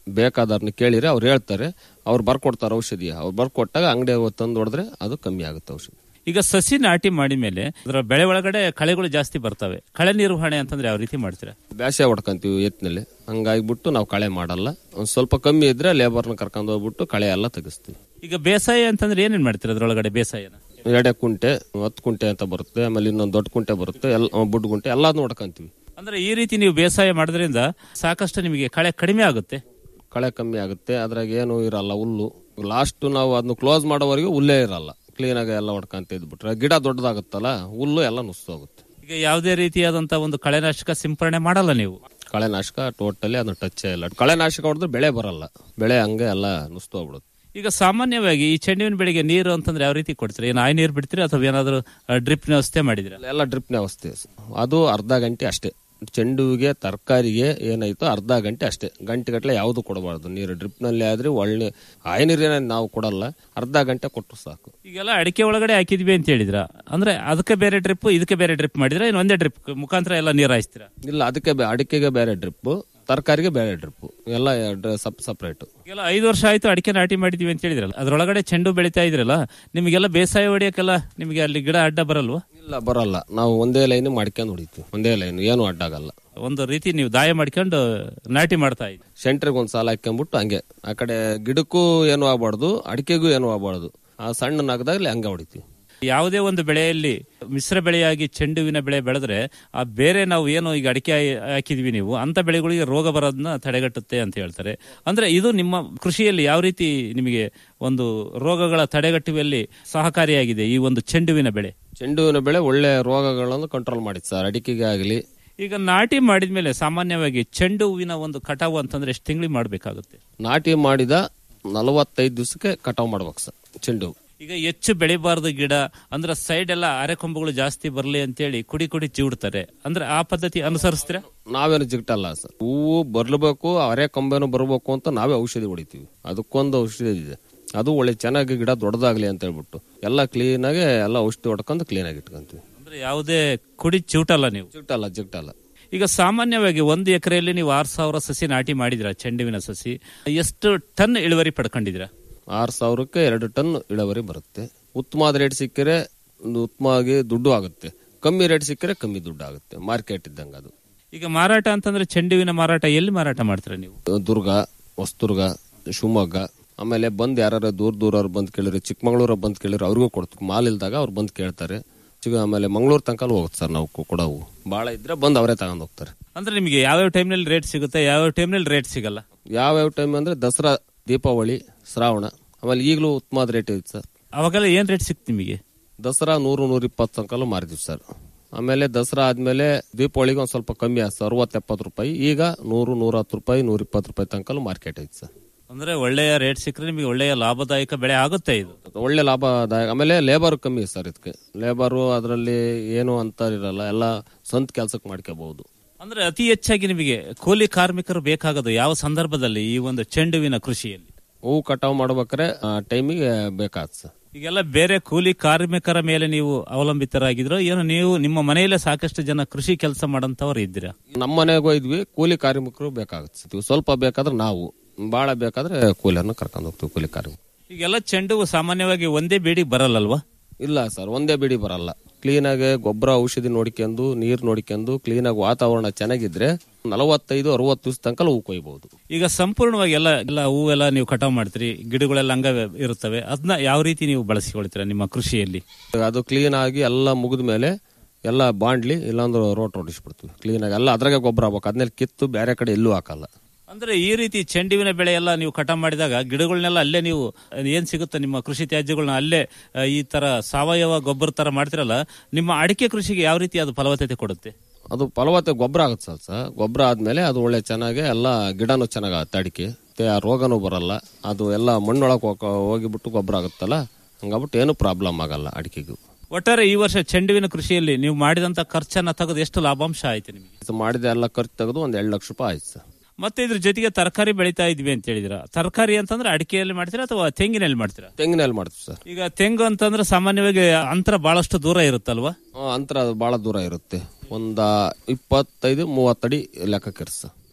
ಬೇಕಾದವ್ರನ್ನ ಕೇಳಿದ್ರೆ ಅವ್ರು ಹೇಳ್ತಾರೆ ಅವ್ರು ಬರ್ಕೊಡ್ತಾರೆ ಔಷಧಿ ಅವ್ರು ಬರ್ಕೊಟ್ಟಾಗ ಅಂಗಡಿ ತಂದು ಹೊಡೆದ್ರೆ ಅದು ಕಮ್ಮಿ ಆಗುತ್ತೆ ಔಷಧಿ ಈಗ ಸಸಿ ನಾಟಿ ಮಾಡಿ ಮೇಲೆ ಅದರ ಬೆಳೆ ಒಳಗಡೆ ಕಳೆಗಳು ಜಾಸ್ತಿ ಬರ್ತವೆ ಕಳೆ ನಿರ್ವಹಣೆ ಅಂತಂದ್ರೆ ಯಾವ ರೀತಿ ಮಾಡ್ತೀರಾ ಬ್ಯಾಸೆ ಹೊಡ್ಕೊಂತೀವಿ ಎತ್ತಿನಲ್ಲಿ ಹಂಗಾಗಿಬಿಟ್ಟು ನಾವು ಕಳೆ ಮಾಡಲ್ಲ ಒಂದ್ ಸ್ವಲ್ಪ ಕಮ್ಮಿ ಇದ್ರೆ ಲೇಬರ್ನ ಕರ್ಕೊಂಡು ಹೋಗ್ಬಿಟ್ಟು ಕಳೆ ಎಲ್ಲ ತೆಗಿಸ್ತೀವಿ ಈಗ ಬೇಸಾಯ ಅಂತಂದ್ರೆ ಏನೇನ್ ಮಾಡ್ತೀರಾ ಅದ್ರೊಳಗಡೆ ಬೇಸಾಯನ ಎಡೆ ಕುಂಟೆ ಹತ್ತು ಕುಂಟೆ ಅಂತ ಬರುತ್ತೆ ಆಮೇಲೆ ಇನ್ನೊಂದು ದೊಡ್ಡ ಕುಂಟೆ ಬರುತ್ತೆ ಎಲ್ಲ ಬುಡ್ ಕುಂಟೆ ಎಲ್ಲಾದ್ನೂ ಹೊಡ್ಕೊಂತೀವಿ ಅಂದ್ರೆ ಈ ರೀತಿ ನೀವು ಬೇಸಾಯ ಮಾಡೋದ್ರಿಂದ ಸಾಕಷ್ಟು ನಿಮಗೆ ಕಳೆ ಕಡಿಮೆ ಆಗುತ್ತೆ ಕಳೆ ಕಮ್ಮಿ ಆಗುತ್ತೆ ಅದ್ರಾಗ ಏನು ಇರಲ್ಲ ಹುಲ್ಲು ಲಾಸ್ಟ್ ನಾವು ಅದನ್ನ ಕ್ಲೋಸ್ ಮಾಡೋವರೆಗೂ ಹುಲ್ಲೇ ಇರಲ್ಲ ಕ್ಲೀನಾಗಿ ಎಲ್ಲ ಹೊಡ್ಕೊಂತ ಇದ್ಬಿಟ್ರೆ ಗಿಡ ದೊಡ್ಡದಾಗುತ್ತಲ್ಲ ಹುಲ್ಲು ಎಲ್ಲ ನುಸ್ಸೋಗುತ್ತೆ ಈಗ ಯಾವುದೇ ರೀತಿಯಾದಂತ ಒಂದು ಕಳೆನಾಶಕ ಸಿಂಪರಣೆ ಮಾಡಲ್ಲ ನೀವು ಕಳೆನಾಶಕ ಟೋಟಲಿ ಅದನ್ನ ಟಚ್ ಇಲ್ಲ ಕಳೆನಾಶಕ ಹೊಡೆದ್ರೆ ಬೆಳೆ ಬರಲ್ಲ ಬೆಳೆ ಹಂಗೆ ಎಲ್ಲ ನುಸ್ತೋಗ್ಬಿಡುತ್ತೆ ಈಗ ಸಾಮಾನ್ಯವಾಗಿ ಈ ಚೆಂಡುವಿನ ಬೆಳೆಗೆ ನೀರು ಅಂತಂದ್ರೆ ಯಾವ ರೀತಿ ಕೊಡ್ತೀರಾ ಏನು ಆಯ್ ನೀರು ಬಿಡ್ತೀರಾ ಅಥವಾ ಏನಾದರೂ ಡ್ರಿಪ್ ವ್ಯವಸ್ಥೆ ಮಾಡಿದಿರಾ ಎಲ್ಲ ಡ್ರಿಪ್ ವ್ಯವಸ್ಥೆ ಅದು ಅರ್ಧ ಗಂಟೆ ಅಷ್ಟೇ ಚೆಂಡುವಿಗೆ ತರಕಾರಿಗೆ ಏನಾಯ್ತು ಅರ್ಧ ಗಂಟೆ ಅಷ್ಟೇ ಗಂಟೆ ಗಟ್ಟಲೆ ಯಾವುದು ಕೊಡಬಾರ್ದು ನೀರು ಡ್ರಿಪ್ ನಲ್ಲಿ ಆದ್ರೆ ಒಳ್ಳೆ ಆಯ ನೀರೇನ ನಾವು ಕೊಡಲ್ಲ ಅರ್ಧ ಗಂಟೆ ಕೊಟ್ಟರು ಸಾಕು ಈಗೆಲ್ಲ ಅಡಿಕೆ ಒಳಗಡೆ ಹಾಕಿದ್ವಿ ಅಂತ ಹೇಳಿದ್ರ ಅಂದ್ರೆ ಅದಕ್ಕೆ ಬೇರೆ ಡ್ರಿಪ್ ಇದಕ್ಕೆ ಬೇರೆ ಡ್ರಿಪ್ ಮಾಡಿದ್ರೆ ಇನ್ನು ಒಂದೇ ಡ್ರಿಪ್ ಮುಖಾಂತರ ಎಲ್ಲ ನೀರು ಹಾಯಿಸ್ತೀರಾ ಇಲ್ಲ ಅದಕ್ಕೆ ಬೇ- ಅಡಿಕೆಗೆ ಬೇರೆ ಡ್ರಿಪ್ ತರಕಾರಿಗೆ ಬೇರೆ ಡ್ರಿಪ್ ಎಲ್ಲ ಸಪ್ ಸಪ್ರೇಟ್ ಈಗೆಲ್ಲ ಐದು ವರ್ಷ ಆಯ್ತು ಅಡಿಕೆ ನಾಟಿ ಮಾಡಿದ್ವಿ ಅಂತ ಹೇಳಿದ್ರಲ್ಲ ಅದ್ರೊಳಗಡೆ ಚೆಂಡು ಬೆಳಿತಾ ಇದ್ರಲ್ಲ ನಿಮಗೆಲ್ಲ ಬೇಸಾಯ ಹೊಡಿಯಕ್ಕೆಲ್ಲ ನಿಮಗೆ ಅಲ್ಲಿ ಗಿಡ ಅಡ್ಡ ಬರಲ್ವಾ ಇಲ್ಲ ಬರಲ್ಲ ನಾವು ಒಂದೇ ಲೈನ್ ಮಾಡ್ಕೊಂಡು ಹೊಡಿತೀವಿ ಒಂದೇ ಲೈನ್ ಏನು ಅಡ್ಡಾಗಲ್ಲ ಒಂದು ರೀತಿ ನೀವು ದಾಯ ಮಾಡ್ಕೊಂಡು ನಾಟಿ ಮಾಡ್ತಾ ಇದ್ರಿ ಸೆಂಟ್ರಿಗೆ ಒಂದು ಸಾಲ ಹಾಕ್ಕೊಂಡ್ಬಿಟ್ಟು ಹಂಗೆ ಆ ಕಡೆ ಗಿಡಕ್ಕೂ ಏನು ಆಗ್ಬಾರ್ದು ಅಡಿಕೆಗೂ ಏನು ಆಗ್ಬಾರ್ದು ಆ ಸಣ್ಣ ನಗದಾಗ್ಲಿ ಹಂಗೆ ಹೊಡಿತೀವಿ ಯಾವುದೇ ಒಂದು ಬೆಳೆಯಲ್ಲಿ ಮಿಶ್ರ ಬೆಳೆಯಾಗಿ ಚೆಂಡುವಿನ ಬೆಳೆ ಬೆಳೆದ್ರೆ ಆ ಬೇರೆ ನಾವು ಏನು ಈಗ ಅಡಿಕೆ ಹಾಕಿದ್ವಿ ನೀವು ಅಂತ ಬೆಳೆಗಳಿಗೆ ರೋಗ ಬರೋದನ್ನ ತಡೆಗಟ್ಟುತ್ತೆ ಅಂತ ಹೇಳ್ತಾರೆ ಅಂದ್ರೆ ಇದು ನಿಮ್ಮ ಕೃಷಿಯಲ್ಲಿ ಯಾವ ರೀತಿ ನಿಮಗೆ ಒಂದು ರೋಗಗಳ ತಡೆಗಟ್ಟುವಲ್ಲಿ ಸಹಕಾರಿಯಾಗಿದೆ ಈ ಒಂದು ಚೆಂಡುವಿನ ಬೆಳೆ ಚೆಂಡುವಿನ ಬೆಳೆ ಒಳ್ಳೆ ರೋಗಗಳನ್ನು ಕಂಟ್ರೋಲ್ ಮಾಡಿತ್ತು ಸರ್ ಅಡಿಕೆಗೆ ಆಗಲಿ ಈಗ ನಾಟಿ ಮಾಡಿದ್ಮೇಲೆ ಸಾಮಾನ್ಯವಾಗಿ ಚೆಂಡು ಹೂವಿನ ಒಂದು ಕಟಾವು ಅಂತಂದ್ರೆ ಎಷ್ಟು ತಿಂಗಳಿಗೆ ಮಾಡಬೇಕಾಗುತ್ತೆ ನಾಟಿ ಮಾಡಿದ ನಲವತ್ತೈದು ದಿವಸಕ್ಕೆ ಕಟಾವ್ ಮಾಡ್ಬೇಕು ಸರ್ ಚೆಂಡು ಈಗ ಹೆಚ್ಚು ಬೆಳಿಬಾರ್ದು ಗಿಡ ಅಂದ್ರೆ ಸೈಡ್ ಎಲ್ಲ ಅರೆಕೊಂಬುಗಳು ಜಾಸ್ತಿ ಬರಲಿ ಅಂತೇಳಿ ಕುಡಿ ಕುಡಿ ಚಿವುಡ್ತಾರೆ ಅಂದ್ರೆ ಆ ಪದ್ಧತಿ ಅನುಸರಿಸ್ತೀರಾ ನಾವೇನು ಜಿಗ್ಟಲ್ಲ ಸರ್ ಹೂವು ಬರ್ಲಬೇಕು ಅರೆ ಕೊಂಬೆನು ಬರ್ಬೇಕು ಅಂತ ನಾವೇ ಔಷಧಿ ಹೊಡಿತೀವಿ ಅದಕ್ಕೊಂದು ಔಷಧಿ ಇದೆ ಅದು ಒಳ್ಳೆ ಚೆನ್ನಾಗಿ ಗಿಡ ದೊಡ್ಡದಾಗ್ಲಿ ಅಂತ ಹೇಳ್ಬಿಟ್ಟು ಎಲ್ಲ ಕ್ಲೀನಾಗಿ ಎಲ್ಲ ಔಷಧಿ ಹೊಡ್ಕೊಂಡು ಕ್ಲೀನಾಗಿ ಇಟ್ಕೊಂತೀವಿ ಅಂದ್ರೆ ಯಾವುದೇ ಕುಡಿ ಚಿವುಟಲ್ಲ ನೀವು ಜಿಗ್ಟಲ್ಲ ಜಿಗ್ಟಲ್ಲ ಈಗ ಸಾಮಾನ್ಯವಾಗಿ ಒಂದು ಎಕರೆಯಲ್ಲಿ ನೀವು ಆರು ಸಾವಿರ ಸಸಿ ನಾಟಿ ಮಾಡಿದ್ರ ಚೆಂಡುವಿನ ಸಸಿ ಎಷ್ಟು ಟನ್ ಇಳುವರಿ ಪಡ್ಕೊಂಡಿದ್ದೀರಾ ಆರು ಸಾವಿರಕ್ಕೆ ಎರಡು ಟನ್ ಇಳುವರಿ ಬರುತ್ತೆ ಉತ್ತಮವಾದ ರೇಟ್ ಸಿಕ್ಕರೆ ಒಂದು ಉತ್ತಮವಾಗಿ ದುಡ್ಡು ಆಗುತ್ತೆ ಕಮ್ಮಿ ರೇಟ್ ಸಿಕ್ಕರೆ ಕಮ್ಮಿ ದುಡ್ಡು ಆಗುತ್ತೆ ಮಾರ್ಕೆಟ್ ಇದ್ದಂಗೆ ಅದು ಈಗ ಮಾರಾಟ ಅಂತಂದ್ರೆ ಚೆಂಡುವಿನ ಮಾರಾಟ ಎಲ್ಲಿ ಮಾರಾಟ ಮಾಡ್ತೀರಾ ನೀವು ದುರ್ಗ ಹೊಸದುರ್ಗ ಶಿವಮೊಗ್ಗ ಆಮೇಲೆ ಬಂದು ಯಾರು ದೂರ ದೂರವ್ರು ಬಂದು ಕೇಳಿದ್ರೆ ಚಿಕ್ಕಮಗಳೂರ ಬಂದು ಕೇಳಿದ್ರೆ ಅವ್ರಿಗೂ ಕೊಡ್ತೀವಿ ಮಾಲ್ ಇಲ್ದಾಗ ಅವ್ರು ಬಂದು ಕೇಳ್ತಾರೆ ಚಿಕ್ಕ ಆಮೇಲೆ ಮಂಗಳೂರು ತನಕ ಹೋಗುತ್ತೆ ಸರ್ ನಾವು ಕೊ- ಕೊಡವು ಭಾಳ ಇದ್ರೆ ಬಂದು ಅವರೇ ತಗೊಂಡು ಹೋಗ್ತಾರೆ ಅಂದ್ರೆ ನಿಮಗೆ ಯಾವ್ಯಾವ ಟೈಮ್ನಲ್ಲಿ ರೇಟ್ ಸಿಗುತ್ತೆ ಯಾವ್ಯಾವ ಟೈಮ್ನಲ್ಲಿ ರೇಟ್ ಸಿಗಲ್ಲ ಯಾವ್ಯಾವ ಟೈಮ್ ಅಂದ್ರೆ ದಸರಾ ದೀಪಾವಳಿ ಶ್ರಾವಣ ಆಮೇಲೆ ಈಗಲೂ ಉತ್ತಮವಾದ ರೇಟ್ ಇದೆ ಸರ್ ಅವಾಗೆಲ್ಲ ಏನ್ ರೇಟ್ ಸಿಕ್ತು ನಿಮಗೆ ದಸರಾ ನೂರು ನೂರ ಇಪ್ಪತ್ತು ತನಕಲ್ಲೂ ಮಾರಿದ್ವಿ ಸರ್ ಆಮೇಲೆ ದಸರಾ ಆದ್ಮೇಲೆ ದೀಪಾವಳಿಗೆ ಒಂದು ಸ್ವಲ್ಪ ಕಮ್ಮಿ ಆಯ್ತು ಸರ್ ಅರವತ್ತು ಎಪ್ಪತ್ತು ರೂಪಾಯಿ ಈಗ ನೂರು ನೂರ ಹತ್ತು ರೂಪಾಯಿ ನೂರ ಇಪ್ಪತ್ತು ರೂಪಾಯಿ ತನಕಲ್ಲೂ ಮಾರ್ಕೆಟ್ ಐತೆ ಸರ್ ಅಂದ್ರೆ ಒಳ್ಳೆಯ ರೇಟ್ ಸಿಕ್ಕರೆ ನಿಮಗೆ ಒಳ್ಳೆಯ ಲಾಭದಾಯಕ ಬೆಳೆ ಆಗುತ್ತೆ ಇದು ಒಳ್ಳೆ ಲಾಭದಾಯಕ ಆಮೇಲೆ ಲೇಬರ್ ಕಮ್ಮಿ ಸರ್ ಇದಕ್ಕೆ ಲೇಬರು ಅದರಲ್ಲಿ ಏನು ಅಂತ ಇರಲ್ಲ ಎಲ್ಲ ಸ್ವಂತ ಕೆಲ್ಸಕ್ಕೆ ಮಾಡ್ಕೋಬಹುದು ಅಂದ್ರೆ ಅತಿ ಹೆಚ್ಚಾಗಿ ನಿಮಗೆ ಕೂಲಿ ಕಾರ್ಮಿಕರು ಬೇಕಾಗೋದು ಯಾವ ಸಂದರ್ಭದಲ್ಲಿ ಈ ಒಂದು ಚೆಂಡುವಿನ ಕೃಷಿಯಲ್ಲಿ ಹೂವು ಕಟಾವು ಮಾಡ್ಬೇಕಾರೆ ಆ ಟೈಮಿಗೆ ಬೇಕಾದ್ ಸರ್ ಈಗೆಲ್ಲ ಬೇರೆ ಕೂಲಿ ಕಾರ್ಮಿಕರ ಮೇಲೆ ನೀವು ಅವಲಂಬಿತರಾಗಿದ್ರು ಏನು ನೀವು ನಿಮ್ಮ ಮನೆಯಲ್ಲೇ ಸಾಕಷ್ಟು ಜನ ಕೃಷಿ ಕೆಲಸ ಮಾಡಂತವ್ರು ಇದ್ದೀರಾ ನಮ್ಮ ಮನೆಗೆ ಹೋಯ್ದ್ವಿ ಕೂಲಿ ಕಾರ್ಮಿಕರು ಬೇಕಾಗುತ್ತೆ ಸರ್. ಸ್ವಲ್ಪ ಬೇಕಾದ್ರೆ ನಾವು ಭಾಳ ಬೇಕಾದ್ರೆ ಕೂಲಿಯನ್ನ ಕರ್ಕೊಂಡು ಹೋಗ್ತೀವಿ ಕೂಲಿ ಕಾರ್ಮಿಕ ಈಗೆಲ್ಲ ಚೆಂಡು ಹೂ ಸಾಮಾನ್ಯವಾಗಿ ಒಂದೇ ಬೇಡಿ ಬರಲ್ಲಲ್ವಾ ಇಲ್ಲ ಸರ್ ಒಂದೇ ಬಿಡಿ ಬರಲ್ಲ ಕ್ಲೀನಾಗಿ ಗೊಬ್ಬರ ಔಷಧಿ ನೋಡ್ಕೊಂಡು ನೀರು ನೋಡ್ಕೊಂಡು ಕ್ಲೀನಾಗಿ ವಾತಾವರಣ ಚೆನ್ನಾಗಿದ್ರೆ ನಲವತ್ತೈದು ಅರವತ್ತು ದಿವಸ ತನಕ ಹೂ ಕೊಯ್ಬಹುದು ಈಗ ಸಂಪೂರ್ಣವಾಗಿ ಎಲ್ಲ ಎಲ್ಲ ಹೂವೆಲ್ಲ ನೀವು ಕಟಾವ್ ಮಾಡ್ತೀರಿ ಗಿಡಗಳೆಲ್ಲ ಹಂಗ ಇರುತ್ತವೆ ಅದನ್ನ ಯಾವ ರೀತಿ ನೀವು ಬಳಸಿಕೊಳ್ತೀರಾ ನಿಮ್ಮ ಕೃಷಿಯಲ್ಲಿ ಅದು ಕ್ಲೀನ್ ಆಗಿ ಎಲ್ಲ ಮುಗಿದ ಮೇಲೆ ಎಲ್ಲ ಬಾಂಡ್ಲಿ ಇಲ್ಲಾಂದ್ರೆ ರೋಟ್ ಹೊಡಿಸ್ಬಿಡ್ತೀವಿ ಕ್ಲೀನಾಗಿ ಎಲ್ಲ ಅದ್ರಾಗೆ ಗೊಬ್ಬರ ಆಗ್ಬೇಕು ಅದನ್ನೆಲ್ಲ ಕಿತ್ತು ಬೇರೆ ಕಡೆ ಎಲ್ಲೂ ಹಾಕಲ್ಲ ಅಂದ್ರೆ ಈ ರೀತಿ ಚೆಂಡುವಿನ ಬೆಳೆ ಎಲ್ಲ ನೀವು ಕಟಾವ್ ಮಾಡಿದಾಗ ಗಿಡಗಳನ್ನೆಲ್ಲ ಅಲ್ಲೇ ನೀವು ಏನ್ ಸಿಗುತ್ತೆ ನಿಮ್ಮ ಕೃಷಿ ತ್ಯಾಜ್ಯಗಳನ್ನ ಅಲ್ಲೇ ಆ, ಈ ತರ ಸಾವಯವ ಗೊಬ್ಬರ ತರ ಮಾಡ್ತಿರಲ್ಲ ನಿಮ್ಮ ಅಡಿಕೆ ಕೃಷಿಗೆ ಯಾವ ರೀತಿ ಅದು ಫಲವತ್ತತೆ ಕೊಡುತ್ತೆ ಅದು ಫಲವತ್ತೆ ಗೊಬ್ಬರ ಆಗುತ್ತೆ ಸರ್ ಸರ್ ಗೊಬ್ಬರ ಆದ್ಮೇಲೆ ಅದು ಒಳ್ಳೆ ಚೆನ್ನಾಗಿ ಎಲ್ಲ ಗಿಡನೂ ಚೆನ್ನಾಗುತ್ತೆ ಅಡಿಕೆ ಮತ್ತೆ ಆ ರೋಗನೂ ಬರಲ್ಲ ಅದು ಎಲ್ಲ ಮಣ್ಣೊಳಗೆ ಹೋಗಿಬಿಟ್ಟು ಗೊಬ್ಬರ ಆಗುತ್ತಲ್ಲ ಹಂಗಾಗ್ಬಿಟ್ಟು ಏನು ಪ್ರಾಬ್ಲಮ್ ಆಗಲ್ಲ ಅಡಿಕೆಗೂ ಒಟ್ಟಾರೆ ಈ ವರ್ಷ ಚೆಂಡುವಿನ ಕೃಷಿಯಲ್ಲಿ ನೀವು ಮಾಡಿದಂತ ಖರ್ಚನ್ನ ತೆಗೆದು ಎಷ್ಟು ಲಾಭಾಂಶ ಆಯ್ತು ನಿಮಗೆ ಇದು ಮಾಡಿದ ಎಲ್ಲ ಖರ್ಚು ತೆಗೆದು ಒಂದ್ ಎರಡು ಲಕ್ಷ ರೂಪಾಯಿ ಆಯ್ತು ಸರ್ ಮತ್ತೆ ಇದ್ರ ಜೊತೆಗೆ ತರಕಾರಿ ಬೆಳಿತಾ ಇದ್ವಿ ಅಂತ ಹೇಳಿದ್ರ ತರಕಾರಿ ಅಂತಂದ್ರೆ ಅಡಿಕೆಯಲ್ಲಿ ಮಾಡ್ತೀರಾ ಅಥವಾ ತೆಂಗಿನಲ್ಲಿ ಮಾಡ್ತೀರಾ ತೆಂಗಿನಲ್ಲಿ ಮಾಡ್ತೀವಿ ಸರ್ ಈಗ ತೆಂಗು ಅಂತಂದ್ರೆ ಸಾಮಾನ್ಯವಾಗಿ ಅಂತರ ಬಹಳಷ್ಟು ದೂರ ಇರುತ್ತಲ್ವಾ ಆ, ಅಂತರ ಬಹಳ ದೂರ ಇರುತ್ತೆ ಒಂದ ಇಪ್ಪತ್ತೈದು ಮೂವತ್ತಡಿ ಲೆಕ್ಕಕ್ಕೆ ಇರುತ್ತೆ ಸರ್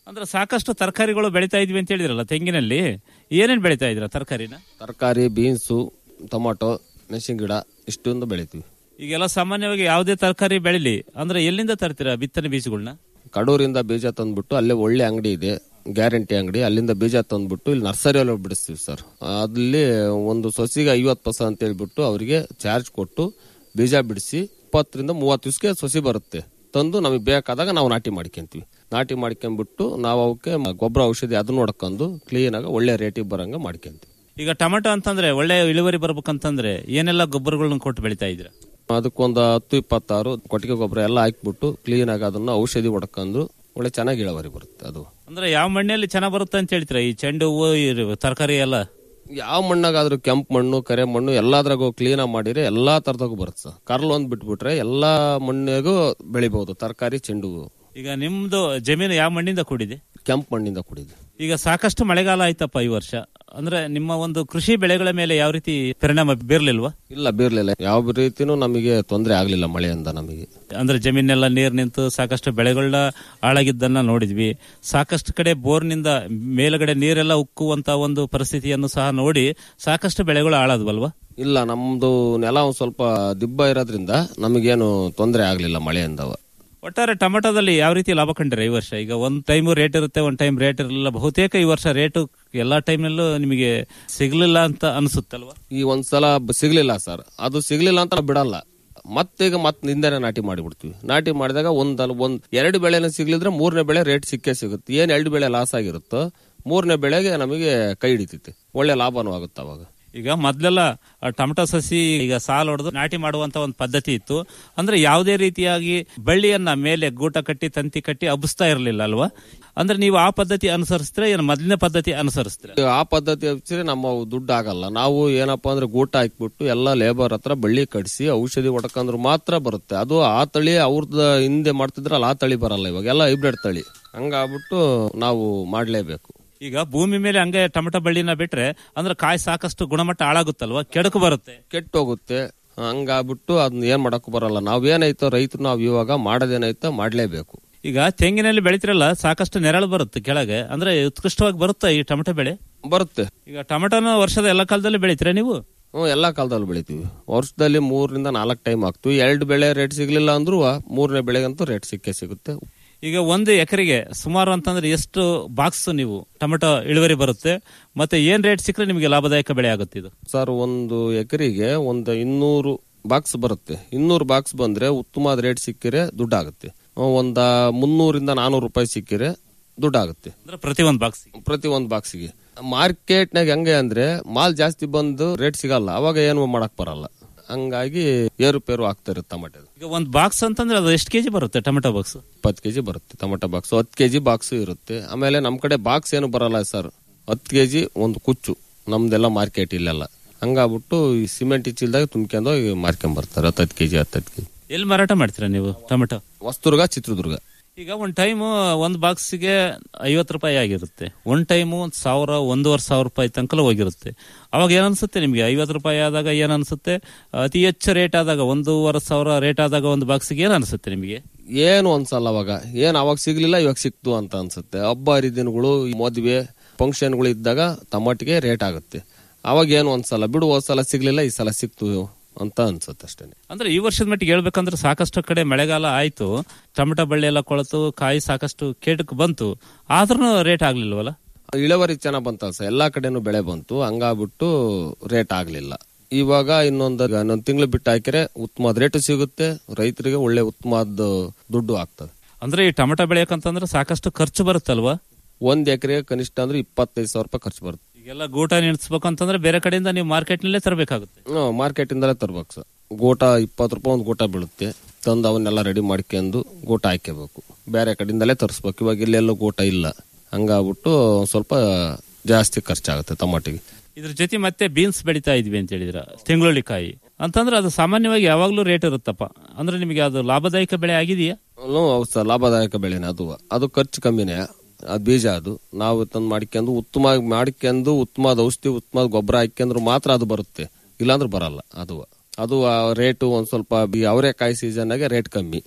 ಅಂದ್ರೆ ಸಾಕಷ್ಟು ತರಕಾರಿಗಳು ಬೆಳಿತಾ ಇದ್ವಿ ಅಂತ ಹೇಳಿದ್ರಲ್ಲ ತೆಂಗಿನಲ್ಲಿ ಏನೇನ್ ಬೆಳಿತಾ ಇದ್ರ ತರಕಾರಿನ ತರಕಾರಿ ಬೀನ್ಸು ಟೊಮಾಟೊ ಮೆಣಸಿನ ಗಿಡ ಇಷ್ಟೊಂದು ಬೆಳಿತೀವಿ ಈಗೆಲ್ಲ ಸಾಮಾನ್ಯವಾಗಿ ಯಾವುದೇ ತರಕಾರಿ ಬೆಳಿಲಿ ಅಂದ್ರೆ ಎಲ್ಲಿಂದ ತರ್ತೀರಾ ಬಿತ್ತನೆ ಬೀಜಗಳನ್ನ ಕಡೂರಿಂದ ಬೀಜ ತಂದ್ಬಿಟ್ಟು ಅಲ್ಲೇ ಒಳ್ಳೆ ಅಂಗಡಿ ಇದೆ ಗ್ಯಾರಂಟಿ ಅಂಗಡಿ ಅಲ್ಲಿಂದ ಬೀಜ ತಂದ್ಬಿಟ್ಟು ಇಲ್ಲಿ ನರ್ಸರಿಯಲ್ಲಿ ಬಿಡಿಸ್ತೀವಿ ಸರ್ ಅಲ್ಲಿ ಒಂದು ಸೊಸಿಗೆ ಐವತ್ತು ಪೈಸೆ ಅಂತ ಹೇಳ್ಬಿಟ್ಟು ಅವರಿಗೆ ಚಾರ್ಜ್ ಕೊಟ್ಟು ಬೀಜ ಬಿಡಿಸಿ ಇಪ್ಪತ್ತರಿಂದ ಮೂವತ್ತು ದಿವಸಕ್ಕೆ ಸೊಸಿ ಬರುತ್ತೆ ತಂದು ನಮಗೆ ಬೇಕಾದಾಗ ನಾವು ನಾಟಿ ಮಾಡ್ಕೊಂತೀವಿ ನಾಟಿ ಮಾಡ್ಕೊಂಡ್ಬಿಟ್ಟು ನಾವು ಅವಕ್ಕೆ ಗೊಬ್ಬರ ಔಷಧಿ ಅದನ್ನ ನೋಡ್ಕೊಂಡು ಕ್ಲೀನಾಗಿ ಒಳ್ಳೆ ರೇಟಿಗೆ ಬರಂಗ ಮಾಡ್ಕೊಂತೀವಿ ಈಗ ಟೊಮೆಟೊ ಅಂತಂದ್ರೆ ಒಳ್ಳೆ ಇಳುವರಿ ಬರ್ಬೇಕಂತಂದ್ರೆ ಏನೆಲ್ಲ ಗೊಬ್ಬರಗಳನ್ನ ಕೊಟ್ಟು ಬೆಳಿತಾ ಇದ್ರ ಅದಕ್ಕೊಂದು ಹತ್ತು ಇಪ್ಪತ್ತಾರು ಕೊಟ್ಟಿಗೆ ಗೊಬ್ಬರ ಎಲ್ಲ ಹಾಕ್ಬಿಟ್ಟು ಕ್ಲೀನಾಗಿ ಅದನ್ನ ಔಷಧಿ ಹೊಡ್ಕೊಂಡು ಒಳ್ಳೆ ಚೆನ್ನಾಗಿ ಇಳುವರಿ ಬರುತ್ತೆ ಅದು ಅಂದ್ರೆ ಯಾವ ಮಣ್ಣಲ್ಲಿ ಚೆನ್ನಾಗ್ ಬರುತ್ತೆ ಅಂತ ಹೇಳ್ತೀರಾ ಈ ಚೆಂಡು ಹೂವು ಈ ತರಕಾರಿ ಎಲ್ಲ ಯಾವ ಮಣ್ಣಾಗಾದ್ರೂ ಕೆಂಪು ಮಣ್ಣು ಕರೆ ಮಣ್ಣು ಎಲ್ಲಾದ್ರಾಗೂ ಕ್ಲೀನ್ ಮಾಡಿದ್ರೆ ಎಲ್ಲಾ ತರದಾಗೂ ಬರುತ್ತೆ ಸರ್ ಕರ್ಲ್ ಒಂದ್ ಬಿಟ್ಬಿಟ್ರೆ ಎಲ್ಲಾ ಮಣ್ಣಿಗೂ ಬೆಳಿಬಹುದು ತರಕಾರಿ ಚೆಂಡು ಹೂವು. ಈಗ ನಿಮ್ದು ಜಮೀನು ಯಾವ ಮಣ್ಣಿಂದ ಕೂಡಿದೆ ಕೆಂಪು ಮಣ್ಣಿಂದ ಕೂಡಿದೆ ಈಗ ಸಾಕಷ್ಟು ಮಳೆಗಾಲ ಆಯ್ತಪ್ಪ ಈ ವರ್ಷ ಅಂದ್ರೆ ನಿಮ್ಮ ಒಂದು ಕೃಷಿ ಬೆಳೆಗಳ ಮೇಲೆ ಯಾವ ರೀತಿ ಪರಿಣಾಮ ಬೀರ್ಲಿಲ್ವಾ ಇಲ್ಲ ಬೀರ್ಲಿಲ್ಲ ಯಾವ ರೀತಿನೂ ನಮಗೆ ತೊಂದರೆ ಆಗ್ಲಿಲ್ಲ ಮಳೆಯಿಂದ ನಮಗೆ ಅಂದ್ರೆ ಜಮೀನೆಲ್ಲ ನೀರ್ ನಿಂತು ಸಾಕಷ್ಟು ಬೆಳೆಗಳನ್ನ ಹಾಳಾಗಿದ್ದನ್ನ ನೋಡಿದ್ವಿ ಸಾಕಷ್ಟು ಕಡೆ ಬೋರ್ನಿಂದ ಮೇಲ್ಗಡೆ ನೀರೆಲ್ಲ ಉಕ್ಕುವಂತ ಒಂದು ಪರಿಸ್ಥಿತಿಯನ್ನು ಸಹ ನೋಡಿ ಸಾಕಷ್ಟು ಬೆಳೆಗಳು ಹಾಳಾದ್ವಲ್ವಾ ಇಲ್ಲ ನಮ್ದು ನೆಲ ಒಂದ್ ಸ್ವಲ್ಪ ದಿಬ್ಬ ಇರೋದ್ರಿಂದ ನಮಗೇನು ತೊಂದರೆ ಆಗ್ಲಿಲ್ಲ ಮಳೆಯಿಂದ ಒಟ್ಟಾರೆ ಟೊಮೆಟೊದಲ್ಲಿ ಯಾವ ರೀತಿ ಲಾಭ ಕಂಡಿರ ಈ ವರ್ಷ ಈಗ ಒಂದ್ ಟೈಮ್ ರೇಟ್ ಇರುತ್ತೆ ಒಂದ್ ಟೈಮ್ ರೇಟ್ ಇರಲಿಲ್ಲ ಬಹುತೇಕ ಈ ವರ್ಷ ರೇಟು ಎಲ್ಲಾ ಟೈಮ್ನಲ್ಲೂ ನಿಮಗೆ ಸಿಗ್ಲಿಲ್ಲ ಅಂತ ಅನಿಸುತ್ತಲ್ವಾ ಈ ಒಂದ್ಸಲ ಬ- ಸಿಗ್ಲಿಲ್ಲ ಸರ್ ಅದು ಸಿಗ್ಲಿಲ್ಲ ಅಂತ ನಾವ್ ಬಿಡಲ್ಲ ಮತ್ತೀಗ ಮತ್ ನಿಂದನೆ ನಾಟಿ ಮಾಡಿಬಿಡ್ತೀವಿ ನಾಟಿ ಮಾಡಿದಾಗ ಒಂದ್ ಅಲ್- ಒಂದ್ ಎರಡು ಬೆಳೆನ ಸಿಗ್ಲಿದ್ರೆ ಮೂರನೇ ಬೆಳೆ ರೇಟ್ ಸಿಕ್ಕೇ ಸಿಗುತ್ತೆ ಏನ್ ಎರಡು ಬೆಳೆ ಲಾಸ್ ಆಗಿರುತ್ತೋ ಮೂರನೇ ಬೆಳೆಗೆ ನಮಗೆ ಕೈ ಹಿಡಿತೈತಿ ಒಳ್ಳೆ ಲಾಭನೂ ಆಗುತ್ತೆ ಅವಾಗ ಈಗ ಮೊದ್ಲೆಲ್ಲ ಆ ಟೊಮೆಟೊ ಸಸಿ ಈಗ ಸಾಲ್ ಹೊಡೆದು ನಾಟಿ ಮಾಡುವಂತ ಒಂದು ಪದ್ಧತಿ ಇತ್ತು ಅಂದ್ರೆ ಯಾವುದೇ ರೀತಿಯಾಗಿ ಬಳ್ಳಿಯನ್ನ ಮೇಲೆ ಗೂಟ ಕಟ್ಟಿ ತಂತಿ ಕಟ್ಟಿ ಹಬ್ಬಿಸ್ತಾ ಇರಲಿಲ್ಲ ಅಲ್ವಾ ಅಂದ್ರೆ ನೀವು ಆ ಪದ್ಧತಿ ಅನುಸರಿಸಿದ್ರೆ ಏನು ಮೊದಲನೇ ಪದ್ಧತಿ ಅನುಸರಿಸಿದ್ರೆ ಆ ಪದ್ಧತಿ ಹಚ್ಚಿದ್ರೆ ನಮ್ಮ ದುಡ್ಡು ಆಗಲ್ಲ ನಾವು ಏನಪ್ಪಾ ಅಂದ್ರೆ ಗೂಟ ಹಾಕ್ಬಿಟ್ಟು ಎಲ್ಲ ಲೇಬರ್ ಹತ್ರ ಬಳ್ಳಿ ಕಡಿಸಿ ಔಷಧಿ ಹೊಡ್ಕಂದ್ರೆ ಮಾತ್ರ ಬರುತ್ತೆ ಅದು ಆ ತಳಿ ಅವ್ರದ್ದು ಹಿಂದೆ ಮಾಡ್ತಿದ್ರಲ್ಲ ಆ ತಳಿ ಬರಲ್ಲ ಇವಾಗ ಎಲ್ಲ ಹೈಬ್ರಿಡ್ ತಳಿ ಹಂಗಾಗ್ಬಿಟ್ಟು ನಾವು ಮಾಡ್ಲೇಬೇಕು ಈಗ ಭೂಮಿ ಮೇಲೆ ಹಂಗೆ ಟೊಮೆಟೊ ಬಳ್ಳಿನ ಬಿಟ್ರೆ ಅಂದ್ರೆ ಕಾಯಿ ಸಾಕಷ್ಟು ಗುಣಮಟ್ಟ ಹಾಳಾಗುತ್ತಲ್ವಾ ಕೆಡಕು ಬರುತ್ತೆ ಕೆಟ್ಟೋಗುತ್ತೆ ಹಂಗಾಗ್ಬಿಟ್ಟು ಅದನ್ನ ಏನ್ ಮಾಡಕ್ ಬರಲ್ಲ ನಾವೇನೈತೋ ರೈತರು ನಾವ್ ಇವಾಗ ಮಾಡೋದೇನೈತೋ ಮಾಡ್ಲೇಬೇಕು ಈಗ ತೆಂಗಿನಲ್ಲಿ ಬೆಳಿತಿರಲ್ಲ ಸಾಕಷ್ಟು ನೆರಳು ಬರುತ್ತೆ ಕೆಳಗೆ ಅಂದ್ರೆ ಉತ್ಕೃಷ್ಟವಾಗಿ ಬರುತ್ತಾ ಈ ಟೊಮೆಟೊ ಬೆಳೆ ಬರುತ್ತೆ ಈಗ ಟೊಮೆಟೊನ ವರ್ಷದ ಎಲ್ಲ ಕಾಲದಲ್ಲಿ ಬೆಳಿತೀರಾ ನೀವು ಹ್ಮ್ ಎಲ್ಲಾ ಕಾಲದಲ್ಲಿ ಬೆಳಿತೀವಿ ವರ್ಷದಲ್ಲಿ ಮೂರರಿಂದ ನಾಲ್ಕು ಟೈಮ್ ಹಾಕ್ತಿವಿ ಎರಡು ಬೆಳೆ ರೇಟ್ ಸಿಗ್ಲಿಲ್ಲ ಅಂದ್ರೂ ಮೂರನೇ ಬೆಳೆಗಂತೂ ರೇಟ್ ಸಿಕ್ಕೇ ಸಿಗುತ್ತೆ ಈಗ ಒಂದು ಎಕರೆಗೆ ಸುಮಾರು ಅಂತಂದ್ರೆ ಎಷ್ಟು ಬಾಕ್ಸ್ ನೀವು ಟೊಮೆಟೊ ಇಳುವರಿ ಬರುತ್ತೆ ಮತ್ತೆ ಏನ್ ರೇಟ್ ಸಿಕ್ಕರೆ ನಿಮಗೆ ಲಾಭದಾಯಕ ಬೆಳೆ ಆಗುತ್ತೆ ಇದು ಸರ್ ಒಂದು ಎಕರೆಗೆ ಒಂದು ಇನ್ನೂರು ಬಾಕ್ಸ್ ಬರುತ್ತೆ ಇನ್ನೂರು ಬಾಕ್ಸ್ ಬಂದ್ರೆ ಉತ್ತಮವಾದ ರೇಟ್ ಸಿಕ್ಕಿರೆ ದುಡ್ಡಾಗುತ್ತೆ ಒಂದ ಮುನ್ನೂರಿಂದ ನಾನೂರು ರೂಪಾಯಿ ಸಿಕ್ಕಿರೆ ದುಡ್ಡಾಗುತ್ತೆ ಅಂದ್ರೆ ಪ್ರತಿ ಒಂದು ಬಾಕ್ಸ್ ಪ್ರತಿ ಒಂದು ಬಾಕ್ಸಿಗೆ ಮಾರ್ಕೆಟ್ನಾಗ ಹೆಂಗೆ ಅಂದ್ರೆ ಮಾಲ್ ಜಾಸ್ತಿ ಬಂದು ರೇಟ್ ಸಿಗಲ್ಲ ಅವಾಗ ಏನು ಮಾಡಕ್ ಬರಲ್ಲ ಹಂಗಾಗಿ ಏರುಪೇರು ಆಗ್ತಾ ಇರುತ್ತೆ ಟಮಟೆ ಈಗ ಒಂದು ಬಾಕ್ಸ್ ಅಂತಂದ್ರೆ ಅದು ಎಷ್ಟು ಕೆಜಿ ಬರುತ್ತೆ ಟೊಮೆಟೊ ಬಾಕ್ಸ್ ಇಪ್ಪತ್ತು ಕೆಜಿ ಬರುತ್ತೆ ಟೊಮೆಟೊ ಬಾಕ್ಸ್ ಹತ್ತು ಕೆಜಿ ಬಾಕ್ಸ್ ಇರುತ್ತೆ ಆಮೇಲೆ ನಮ್ ಕಡೆ ಬಾಕ್ಸ್ ಏನು ಬರಲ್ಲ ಸರ್ ಹತ್ತು ಕೆಜಿ ಒಂದು ಕುಚ್ಚು ನಮ್ದೆಲ್ಲ ಮಾರ್ಕೆಟ್ ಇಲ್ಲೆಲ್ಲ ಹಂಗಾಗ್ಬಿಟ್ಟು ಈ ಸಿಮೆಂಟ್ ಚೀಲದಾಗ ತುಂಬ್ಕೊಂಡು ಮಾರ್ಕೊಂಡ್ ಬರ್ತಾರೆ ಹತ್ತತ್ತು ಕೆಜಿ ಹತ್ತತ್ತು ಕೆಜಿ ಎಲ್ಲಿ ಮಾರಾಟ ಮಾಡ್ತೀರಾ ನೀವು ಟೊಮೆಟೊ ಹೊಸದುರ್ಗ ಚಿತ್ರದುರ್ಗ ಈಗ ಒಂದ್ ಟೈಮ್ ಒಂದ್ ಬಾಕ್ಸ್ಗೆ ಐವತ್ತು ರೂಪಾಯಿ ಆಗಿರುತ್ತೆ ಒಂದ್ ಟೈಮ್ ಒಂದ್ ಸಾವಿರ ಒಂದೂವರೆ ಸಾವಿರ ರೂಪಾಯಿ ತನಕ ಹೋಗಿರುತ್ತೆ ಅವಾಗ ಏನ್ ಅನ್ಸುತ್ತೆ ನಿಮ್ಗೆ ಐವತ್ತು ರೂಪಾಯಿ ಆದಾಗ ಏನ್ ಅನ್ಸುತ್ತೆ ಅತಿ ಹೆಚ್ಚು ರೇಟ್ ಆದಾಗ ಒಂದೂವರೆ ಸಾವಿರ ರೇಟ್ ಆದಾಗ ಒಂದು ಬಾಕ್ಸ್ಗೆ ಏನ್ ಅನ್ಸುತ್ತೆ ನಿಮಗೆ ಏನು ಅನ್ಸಲ್ಲ ಅವಾಗ ಏನ್ ಅವಾಗ ಸಿಗ್ಲಿಲ್ಲ ಇವಾಗ ಸಿಕ್ತು ಅಂತ ಅನ್ಸುತ್ತೆ ಹಬ್ಬ ಹರಿದಿನಗಳು ಈ ಮದ್ವೆ ಫಂಕ್ಷನ್ಗಳು ಇದ್ದಾಗ ಟಮಾಟಿಗೆ ರೇಟ್ ಆಗುತ್ತೆ ಅವಾಗ ಏನು ಅನ್ಸಲ್ಲ ಬಿಡು ಹೋದ್ ಸಲ ಸಿಗ್ಲಿಲ್ಲ ಈ ಸಲ ಸಿಕ್ತು ಅಂತ ಅನ್ಸುತ್ತೆ ಅಷ್ಟೇ ಅಂದ್ರೆ ಈ ವರ್ಷದ ಮಟ್ಟಿಗೆ ಹೇಳ್ಬೇಕಂದ್ರೆ ಸಾಕಷ್ಟು ಕಡೆ ಮಳೆಗಾಲ ಆಯ್ತು ಟೊಮೆಟೊ ಬಳ್ಳಿ ಎಲ್ಲ ಕೊಳತು ಕಾಯಿ ಸಾಕಷ್ಟು ಕೇಟಕ್ಕೆ ಬಂತು ಆದ್ರೂ ರೇಟ್ ಆಗ್ಲಿಲ್ವಲ್ಲ ಇಳುವರಿ ಚೆನ್ನಾಗ್ ಬಂತಲ್ಲ ಸರ್ ಎಲ್ಲಾ ಕಡೆನೂ ಬೆಳೆ ಬಂತು ಹಂಗಾಗ್ಬಿಟ್ಟು ರೇಟ್ ಆಗ್ಲಿಲ್ಲ ಇವಾಗ ಇನ್ನೊಂದು ಇನ್ನೊಂದು ತಿಂಗಳು ಬಿಟ್ಟು ಹಾಕಿದ್ರೆ ಉತ್ತಮವಾದ ರೇಟ್ ಸಿಗುತ್ತೆ ರೈತರಿಗೆ ಒಳ್ಳೆ ಉತ್ತಮವಾದ ದುಡ್ಡು ಆಗ್ತದೆ ಅಂದ್ರೆ ಈ ಟೊಮೆಟೊ ಬೆಳೆಯಕಂತಂದ್ರೆ ಸಾಕಷ್ಟು ಖರ್ಚು ಬರುತ್ತಲ್ವಾ ಒಂದ್ ಎಕರೆಗೆ ಕನಿಷ್ಠ ಅಂದ್ರೆ ಇಪ್ಪತ್ತೈದು ಸಾವಿರ ರೂಪಾಯಿ ಖರ್ಚು ಬರುತ್ತೆ ಈಗೆಲ್ಲ ಗೂಟ ನಿಲ್ಸ್ಬೇಕು ಅಂತಂದ್ರೆ ಬೇರೆ ಕಡೆಯಿಂದ ನೀವು ಮಾರ್ಕೆಟ್ ನಲ್ಲೇ ತರಬೇಕಾಗುತ್ತೆ ಮಾರ್ಕೆಟ್ ಇಂದಲೇ ತರ್ಬೇಕು ಸರ್ ಗೋಟ ಇಪ್ಪತ್ತು ರೂಪಾಯಿ ಒಂದು ಗೋಟ ಬೀಳುತ್ತೆ ತಂದು ಅವನ್ನೆಲ್ಲ ರೆಡಿ ಮಾಡ್ಕೊಂಡು ಗೋಟ ಹಾಕ್ಕೋಬೇಕು ಬೇರೆ ಕಡೆಯಿಂದಲೇ ತರಿಸ್ಬೇಕು ಇವಾಗ ಇಲ್ಲೆಲ್ಲೂ ಗೋಟ ಇಲ್ಲ ಹಂಗಾಗ್ಬಿಟ್ಟು ಒಂದ್ ಸ್ವಲ್ಪ ಜಾಸ್ತಿ ಖರ್ಚಾಗುತ್ತೆ ಟಮಾಟಿಗೆ ಇದ್ರ ಜೊತೆ ಮತ್ತೆ ಬೀನ್ಸ್ ಬೆಳಿತಾ ಇದ್ವಿ ಅಂತ ಹೇಳಿದ್ರ ತಿಂಗುಳಿ ಕಾಯಿ ಅಂತಂದ್ರೆ ಅದು ಸಾಮಾನ್ಯವಾಗಿ ಯಾವಾಗ್ಲೂ ರೇಟ್ ಇರುತ್ತಪ್ಪ ಅಂದ್ರೆ ನಿಮಗೆ ಅದು ಲಾಭದಾಯಕ ಬೆಳೆ ಆಗಿದೆಯಾ ಹ್ಞೂ ಹೌದು ಸರ್ ಲಾಭದಾಯಕ ಬೆಳೆನೇ ಅದು ಅದು ಖರ್ಚು ಕಮ್ಮಿನೇ ಅದು ಬೀಜ ಅದು ನಾವು ತಂದು ಮಾಡ್ಕೊಂಡು ಉತ್ತಮ ಮಾಡ್ಕೊಂಡು ಉತ್ತಮವಾದ ಔಷಧಿ ಉತ್ತಮವಾದ ಗೊಬ್ಬರ ಹಾಕ್ಯಂದ್ರೆ ಮಾತ್ರ ಅದು ಬರುತ್ತೆ ಇಲ್ಲಾಂದ್ರೆ ಬರಲ್ಲ ಅದು ಅದು ರೇಟು ಒಂದ್ ಸ್ವಲ್ಪ ಈ ಅವರೆಕಾಯಿ ಸೀಸನ್ನಾಗೆ ರೇಟ್ ಕಮ್ಮಿ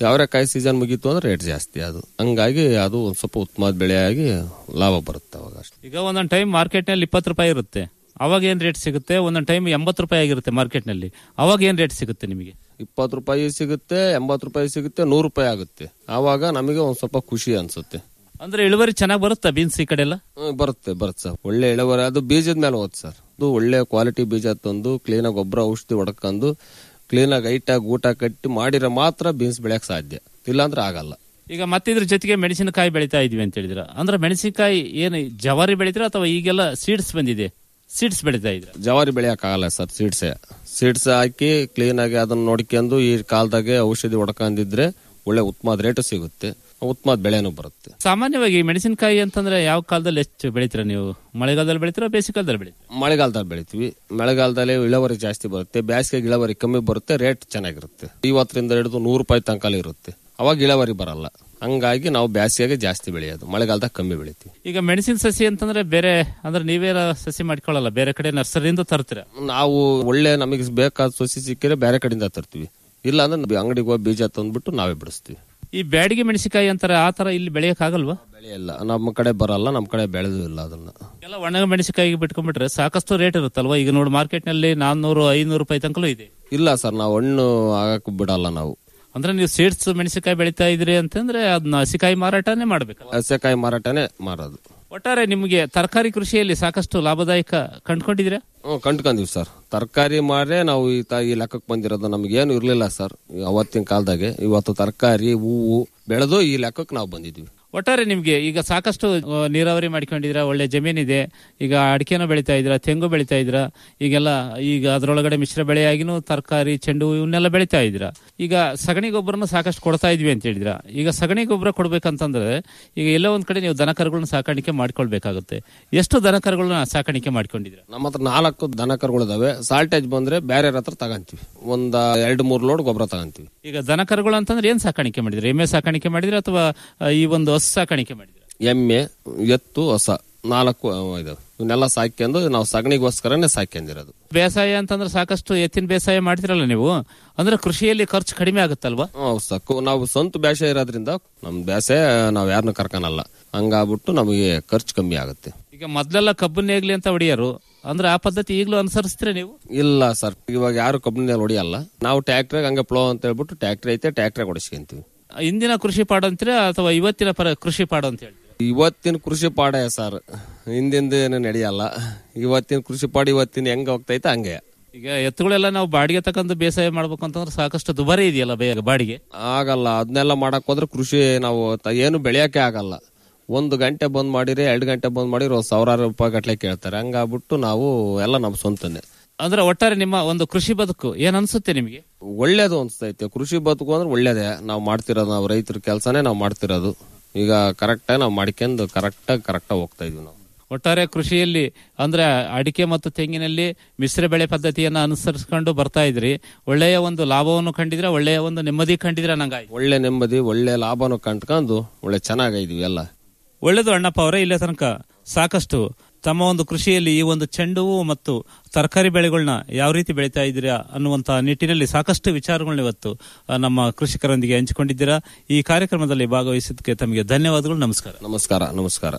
ಅವರೆಕಾಯಿ ಸೀಸನ್ ಮುಗೀತು ಅಂದ್ರೆ ರೇಟ್ ಜಾಸ್ತಿ ಅದು ಹಂಗಾಗಿ ಅದು ಒಂದ್ ಸ್ವಲ್ಪ ಉತ್ತಮವಾದ ಬೆಳೆಯಾಗಿ ಲಾಭ ಬರುತ್ತೆ ಅವಾಗ ಅಷ್ಟೇ ಈಗ ಒಂದೊಂದು ಟೈಮ್ ಮಾರ್ಕೆಟ್ನಲ್ಲಿ ಇಪ್ಪತ್ತು ರೂಪಾಯಿ ಇರುತ್ತೆ ಅವಾಗ ಏನ್ ರೇಟ್ ಸಿಗುತ್ತೆ ಒಂದೊಂದು ಟೈಮ್ ಎಂಬತ್ತು ರೂಪಾಯಿ ಆಗಿರುತ್ತೆ ಮಾರ್ಕೆಟ್ನಲ್ಲಿ ಅವಾಗ ಏನ್ ರೇಟ್ ಸಿಗುತ್ತೆ ನಿಮಗೆ ಇಪ್ಪತ್ತು ರೂಪಾಯಿ ಸಿಗುತ್ತೆ ಎಂಬತ್ತು ರೂಪಾಯಿ ಸಿಗುತ್ತೆ ನೂರು ರೂಪಾಯಿ ಆಗುತ್ತೆ ಆವಾಗ ನಮಗೆ ಒಂದ್ ಸ್ವಲ್ಪ ಖುಷಿ ಅನ್ಸುತ್ತೆ ಅಂದ್ರೆ ಇಳುವರಿ ಚೆನ್ನಾಗಿ ಬರುತ್ತಾ ಬೀನ್ಸ್ ಈ ಕಡೆ ಎಲ್ಲ ಹ್ಮ್, ಬರುತ್ತೆ ಬರುತ್ತೆ ಸರ್ ಒಳ್ಳೆ ಇಳುವರಿ ಅದು ಬೀಜದ ಮೇಲೆ ಹೋದ್ ಸರ್ ಅದು ಒಳ್ಳೆ ಕ್ವಾಲಿಟಿ ಬೀಜ ತಂದು ಕ್ಲೀನಾಗಿ ಗೊಬ್ಬರ ಔಷಧಿ ಹೊಡ್ಕೊಂಡು ಕ್ಲೀನಾಗಿ ಹೈಟಾಗಿ ಊಟ ಕಟ್ಟಿ ಮಾಡಿದ್ರೆ ಮಾತ್ರ ಬೀನ್ಸ್ ಬೆಳೆಯಕ್ ಸಾಧ್ಯ ಇಲ್ಲಾಂದ್ರೆ ಆಗಲ್ಲ ಈಗ ಮತ್ತಿದ್ರ ಜೊತೆಗೆ ಮೆಣಸಿನಕಾಯಿ ಬೆಳಿತಾ ಇದ್ವಿ ಅಂತ ಹೇಳಿದ್ರ ಅಂದ್ರೆ ಮೆಣಸಿನಕಾಯಿ ಏನು ಜವಾರಿ ಬೆಳಿತೀರಾ ಅಥವಾ ಈಗೆಲ್ಲ ಸೀಡ್ಸ್ ಬಂದಿದೆ ಸೀಡ್ಸ್ ಬೆಳಿತಾ ಇದ್ರ ಜವಾರಿ ಬೆಳೆಯಕ್ ಆಗಲ್ಲ ಸರ್ ಸೀಡ್ಸ್ ಸೀಡ್ಸ್ ಹಾಕಿ ಕ್ಲೀನ್ ಆಗಿ ಅದನ್ನ ನೋಡ್ಕೊಂಡು ಈ ಕಾಲದಾಗೆ ಔಷಧಿ ಹೊಡ್ಕೊಂಡಿದ್ರೆ ಒಳ್ಳೆ ಉತ್ತಮವಾದ ರೇಟ್ ಸಿಗುತ್ತೆ ಉತ್ತಮವಾದ ಬೆಳೆನೂ ಬರುತ್ತೆ ಸಾಮಾನ್ಯವಾಗಿ ಮೆಣಸಿನಕಾಯಿ ಅಂತಂದ್ರೆ ಯಾವ ಕಾಲದಲ್ಲಿ ಹೆಚ್ಚು ಬೆಳಿತೀರಾ ನೀವು ಮಳೆಗಾಲದಲ್ಲಿ ಬೆಳಿತೀರಾ ಬೇಸಿಗೆಕಾಲದಲ್ಲಿ ಬೆಳಿತೀರಾ ಮಳೆಗಾಲದಲ್ಲಿ ಬೆಳಿತೀವಿ ಮಳೆಗಾಲದಲ್ಲಿ ಇಳುವರಿ ಜಾಸ್ತಿ ಬರುತ್ತೆ ಬೇಸಿಗೆಗೆ ಇಳುವರಿ ಕಮ್ಮಿ ಬರುತ್ತೆ ರೇಟ್ ಚೆನ್ನಾಗಿರುತ್ತೆ ಐವತ್ತರಿಂದ ಹಿಡಿದು ನೂರು ರೂಪಾಯಿ ತನಕ ಇರುತ್ತೆ ಅವಾಗ ಇಳುವರಿ ಬರಲ್ಲ ಹಂಗಾಗಿ ನಾವು ಬೇಸಿಗೆಗೆ ಜಾಸ್ತಿ ಬೆಳೆಯೋದು ಮಳೆಗಾಲದಾಗ ಕಮ್ಮಿ ಬೆಳಿತೀವಿ ಈಗ ಮೆಣಸಿನ ಸಸಿ ಅಂತಂದ್ರೆ ಬೇರೆ ಅಂದ್ರೆ ನೀವೇ ಸಸಿ ಮಾಡ್ಕೊಳ್ಳಲ್ಲ ಬೇರೆ ಕಡೆ ನರ್ಸರಿಯಿಂದ ತರ್ತೀರಾ ನಾವು ಒಳ್ಳೆ ನಮಗೆ ಬೇಕಾದ ಸಸಿ ಸಿಕ್ಕಿದ್ರೆ ಬೇರೆ ಕಡೆಯಿಂದ ತರ್ತೀವಿ ಇಲ್ಲ ಅಂದ್ರೆ ಅಂಗಡಿಗೆ ಹೋಗಿ ಬೀಜ ತಂದ್ಬಿಟ್ಟು ನಾವೇ ಬಿಡಿಸ್ತೀವಿ ಈ ಬ್ಯಾಡಿಗೆ ಮೆಣಸಿನಕಾಯಿ ಅಂತಾರೆ ಆ ತರ ಇಲ್ಲಿ ಬೆಳೆಯಕ್ ಆಗಲ್ವಾ ಬೆಳೆಯಲ್ಲ ನಮ್ಮ ಕಡೆ ಬರಲ್ಲ ನಮ್ಮ ಕಡೆ ಬೆಳೆದು ಇಲ್ಲ ಅದನ್ನ ಎಲ್ಲ ಒಣ ಮೆಣಸಿನಕಾಯಿಗೆ ಬಿಟ್ಕೊಂಡ್ಬಿಟ್ರೆ ಸಾಕಷ್ಟು ರೇಟ್ ಇರುತ್ತಲ್ವಾ ಈಗ ನೋಡಿ ಮಾರ್ಕೆಟ್ ನಲ್ಲಿ ನಾನ್ನೂರು ಐನೂರು ರೂಪಾಯಿ ತನಕಲೂ ಇದೆ ಇಲ್ಲ ಸರ್ ನಾವು ಹಣ್ಣು ಆಗಕ್ ಬಿಡಲ್ಲ ನಾವು ಅಂದ್ರೆ ನೀವು ಸೀಡ್ಸ್ ಮೆಣಸಿನಕಾಯಿ ಬೆಳಿತಾ ಇದ್ರಿ ಅಂತಂದ್ರೆ ಅದನ್ನ ಹಸಿಕಾಯಿ ಮಾರಾಟನೇ ಮಾಡ್ಬೇಕು ಹಸೆಕಾಯಿ ಮಾರಾಟನೇ ಮಾರೋದು ಒಟ್ಟಾರೆ ನಿಮಗೆ ತರಕಾರಿ ಕೃಷಿಯಲ್ಲಿ ಸಾಕಷ್ಟು ಲಾಭದಾಯಕ ಕಂಡ್ಕೊಂಡಿದ್ದೀರಾ ಹ್ಮ್ ಕಂಡ್ಕೊಂದಿವಿ ಸರ್ ತರಕಾರಿ ಮಾರೇ ನಾವು ಈ ತ- ಈ ಲೆಕ್ಕಕ್ಕೆ ಬಂದಿರೋದು ನಮ್ಗೇನು ಇರ್ಲಿಲ್ಲ ಸರ್ ಅವತ್ತಿನ ಕಾಲದಾಗೆ ಇವತ್ತು ತರಕಾರಿ ಹೂವು ಬೆಳೆದು ಈ ಲೆಕ್ಕಕ್ಕೆ ನಾವು ಬಂದಿದ್ವಿ ಒಟ್ಟಾರೆ ನಿಮ್ಗೆ ಈಗ ಸಾಕಷ್ಟು ಆ, ನೀರಾವರಿ ಮಾಡ್ಕೊಂಡಿದ್ರ ಒಳ್ಳೆ ಜಮೀನಿದೆ ಈಗ ಅಡಿಕೆನೂ ಬೆಳಿತಾ ಇದ್ರ ತೆಂಗು ಬೆಳಿತಾ ಇದ್ರ ಈಗೆಲ್ಲ ಈಗ ಅದರೊಳಗಡೆ ಮಿಶ್ರ ಬೆಳೆಯಾಗಿನೂ ತರಕಾರಿ ಚೆಂಡು ಹೂ ಇವನ್ನೆಲ್ಲ ಬೆಳಿತಾ ಇದ್ರ ಈಗ ಸಗಣಿ ಗೊಬ್ಬರನ ಸಾಕಷ್ಟು ಕೊಡ್ತಾ ಇದ್ವಿ ಅಂತ ಹೇಳಿದ್ರ ಈಗ ಸಗಣಿ ಗೊಬ್ಬರ ಕೊಡ್ಬೇಕಂತಂದ್ರೆ ಈಗ ಎಲ್ಲೋ ಒಂದ್ ಕಡೆ ನೀವು ದನಕರುಗಳನ್ನ ಸಾಕಾಣಿಕೆ ಮಾಡ್ಕೊಳ್ಬೇಕಾಗುತ್ತೆ ಎಷ್ಟು ದನಕರುಗಳನ್ನ ಸಾಕಾಣಿಕೆ ಮಾಡ್ಕೊಂಡಿದ್ರ ನಮ್ಮ ಹತ್ರ ನಾಲ್ಕು ದನ ಕರುಗಳಿದಾವೆ ಸಾಲ್ಟೇಜ್ ಬಂದ್ರೆ ಬೇರೆ ಹತ್ರ ತಗಂತೀವಿ ಒಂದ್ ಎರಡು ಮೂರು ಲೋಡ್ ಗೊಬ್ಬರ ತಗಂತೀವಿ ಈಗ ದನಕರುಗಳು ಅಂತಂದ್ರೆ ಏನ್ ಸಾಕಾಣಿಕೆ ಮಾಡಿದ್ರೆ ಎಮ್ಮೆ ಸಾಕಾಣಿಕೆ ಮಾಡಿದ್ರೆ ಅಥವಾ ಆ, ಈ ಒಂದು ಹಸು ಸಾಕಾಣಿಕೆ ಮಾಡಿದ್ರೆ ಎಮ್ಮೆ ಎತ್ತು ಹೊಸ ನಾಲ್ಕು ಅವು ಇದಾವೆ ಇವನ್ನೆಲ್ಲ ಸಾಕ್ಯಂದು ನಾವು ಸಗಣಿಗೋಸ್ಕರನೇ ಸಾಕ್ಯಂದಿರೋದು ಬೇಸಾಯ ಅಂತಂದ್ರೆ ಸಾಕಷ್ಟು ಎತ್ತಿನ ಬೇಸಾಯ ಮಾಡ್ತಿರಲ್ಲ ನೀವು ಅಂದ್ರೆ ಕೃಷಿಯಲ್ಲಿ ಖರ್ಚು ಕಡಿಮೆ ಆಗುತ್ತಲ್ವಾ ಹೌದು ಸಾಕು ನಾವು ಸ್ವಂತ ಬೇಸಾಯ ಇರೋದ್ರಿಂದ ನಮ್ ಬೇಸಾಯ ನಾವ್ ಯಾರನ್ನೂ ಕರ್ಕನಲ್ಲ ಹಂಗಾಗ್ಬಿಟ್ಟು ನಮಗೆ ಖರ್ಚು ಕಮ್ಮಿ ಆಗುತ್ತೆ ಈಗ ಮೊದ್ಲೆಲ್ಲ ಕಬ್ಬು ನೇಗ್ಲಿ ಅಂತ ಹೊಡಿಯೋರು ಅಂದ್ರೆ ಆ ಪದ್ಧತಿ ಈಗಲೂ ಅನುಸರಿಸ್ತೀರಾ ನೀವು ಇಲ್ಲ ಸರ್ ಇವಾಗ ಯಾರು ಕಬ್ಬಿನಲ್ಲಿ ಹೊಡಿಯಲ್ಲ ನಾವು ಟ್ಯಾಕ್ಟ್ರಾಗ ಹಂಗೆ ಪ್ಲೋ ಅಂತ ಹೇಳ್ಬಿಟ್ಟು ಟ್ಯಾಕ್ಟ್ರಿ ಐತೆ ಟ್ಯಾಕ್ಟ್ರಾಗ ಹೊಡಿಸ್ಕೊಂತೀವಿ ಇಂದಿನ ಕೃಷಿ ಪಾಡು ಅಂತೀರಾ ಅಥವಾ ಇವತ್ತಿನ ಪರ ಕೃಷಿ ಪಾಡು ಅಂತ ಹೇಳಿ ಇವತ್ತಿನ ಕೃಷಿ ಪಾಡ ಸರ್ ಹಿಂದಿಂದ ಏನು ನಡೆಯಲ್ಲ ಇವತ್ತಿನ ಕೃಷಿ ಪಾಡು ಇವತ್ತಿನ ಹೆಂಗ್ ಹೋಗ್ತೈತೆ ಹಂಗೆ ಈಗ ಎತ್ತುಗಳೆಲ್ಲ ನಾವು ಬಾಡಿಗೆ ತಗೊಂಡು ಬೇಸಾಯ ಮಾಡ್ಬೇಕು ಅಂತಂದ್ರೆ ಸಾಕಷ್ಟು ದುಬಾರಿ ಇದೆಯಲ್ಲ ಬೇ- ಬಾಡಿಗೆ ಆಗಲ್ಲ ಅದನ್ನೆಲ್ಲ ಮಾಡಕ್ ಹೋದ್ರೆ ಕೃಷಿ ನಾವು ತ- ಏನು ಬೆಳೆಯಕ್ಕೆ ಆಗಲ್ಲ ಒಂದು ಗಂಟೆ ಬಂದ್ ಮಾಡಿರಿ ಎರಡು ಗಂಟೆ ಬಂದ್ ಮಾಡಿರಿ ಒಂದು ಸಾವಿರಾರು ರೂಪಾಯಿ ಗಟ್ಲೆ ಕೇಳ್ತಾರೆ ಹಂಗಾಗ್ಬಿಟ್ಟು ನಾವು ಎಲ್ಲ ನಮ್ಮ ಸ್ವಂತನೇ ಅಂದ್ರೆ ಒಟ್ಟಾರೆ ನಿಮ್ಮ ಒಂದು ಕೃಷಿ ಬದುಕು ಏನ್ ಅನ್ಸುತ್ತೆ ನಿಮಗೆ ಒಳ್ಳೇದು ಅನ್ಸ್ತೈತೆ ಕೃಷಿ ಬದುಕು ಅಂದ್ರೆ ಒಳ್ಳೇದೇ ನಾವು ಮಾಡ್ತಿರೋದು ನಾವು ರೈತರ ಕೆಲಸನೇ ನಾವು ಮಾಡ್ತಿರೋದು ಈಗ ಕರೆಕ್ಟಾಗಿ ನಾವು ಮಾಡ್ಕೊಂಡು ಕರೆಕ್ಟಾಗಿ ಕರೆಕ್ಟಾಗಿ ಹೋಗ್ತಾ ಇದೀವಿ ನಾವು ಒಟ್ಟಾರೆ ಕೃಷಿಯಲ್ಲಿ ಅಂದ್ರೆ ಅಡಿಕೆ ಮತ್ತು ತೆಂಗಿನಲ್ಲಿ ಮಿಶ್ರ ಬೆಳೆ ಪದ್ಧತಿಯನ್ನ ಅನುಸರಿಸಿಕೊಂಡು ಬರ್ತಾ ಇದ್ರಿ ಒಳ್ಳೆಯ ಒಂದು ಲಾಭವನ್ನು ಕಂಡಿದ್ರೆ ಒಳ್ಳೆಯ ಒಂದು ನೆಮ್ಮದಿ ಕಂಡಿದ್ರೆ ನಂಗಾಯ್ತು ಒಳ್ಳೆ ನೆಮ್ಮದಿ ಒಳ್ಳೆ ಲಾಭನೂ ಕಂಡ್ಕೊಂಡು ಒಳ್ಳೆ ಚೆನ್ನಾಗಿದೀವಿ ಎಲ್ಲ ಒಳ್ಳೆದು ಅಣ್ಣಪ್ಪ ಅವರೇ ಇಲ್ಲೇ ತನಕ ಸಾಕಷ್ಟು ತಮ್ಮ ಒಂದು ಕೃಷಿಯಲ್ಲಿ ಈ ಒಂದು ಚೆಂಡು ಹೂವು ಮತ್ತು ತರಕಾರಿ ಬೆಳೆಗಳನ್ನ ಯಾವ ರೀತಿ ಬೆಳೀತಾ ಇದ್ದೀರಾ ಅನ್ನುವಂತ ನಿಟ್ಟಿನಲ್ಲಿ ಸಾಕಷ್ಟು ವಿಚಾರಗಳನ್ನ ಇವತ್ತು ಆ, ನಮ್ಮ ಕೃಷಿಕರೊಂದಿಗೆ ಹಂಚಿಕೊಂಡಿದ್ದೀರಾ ಈ ಕಾರ್ಯಕ್ರಮದಲ್ಲಿ ಭಾಗವಹಿಸಿದ್ದಕ್ಕೆ ತಮಗೆ ಧನ್ಯವಾದಗಳು ನಮಸ್ಕಾರ ನಮಸ್ಕಾರ ನಮಸ್ಕಾರ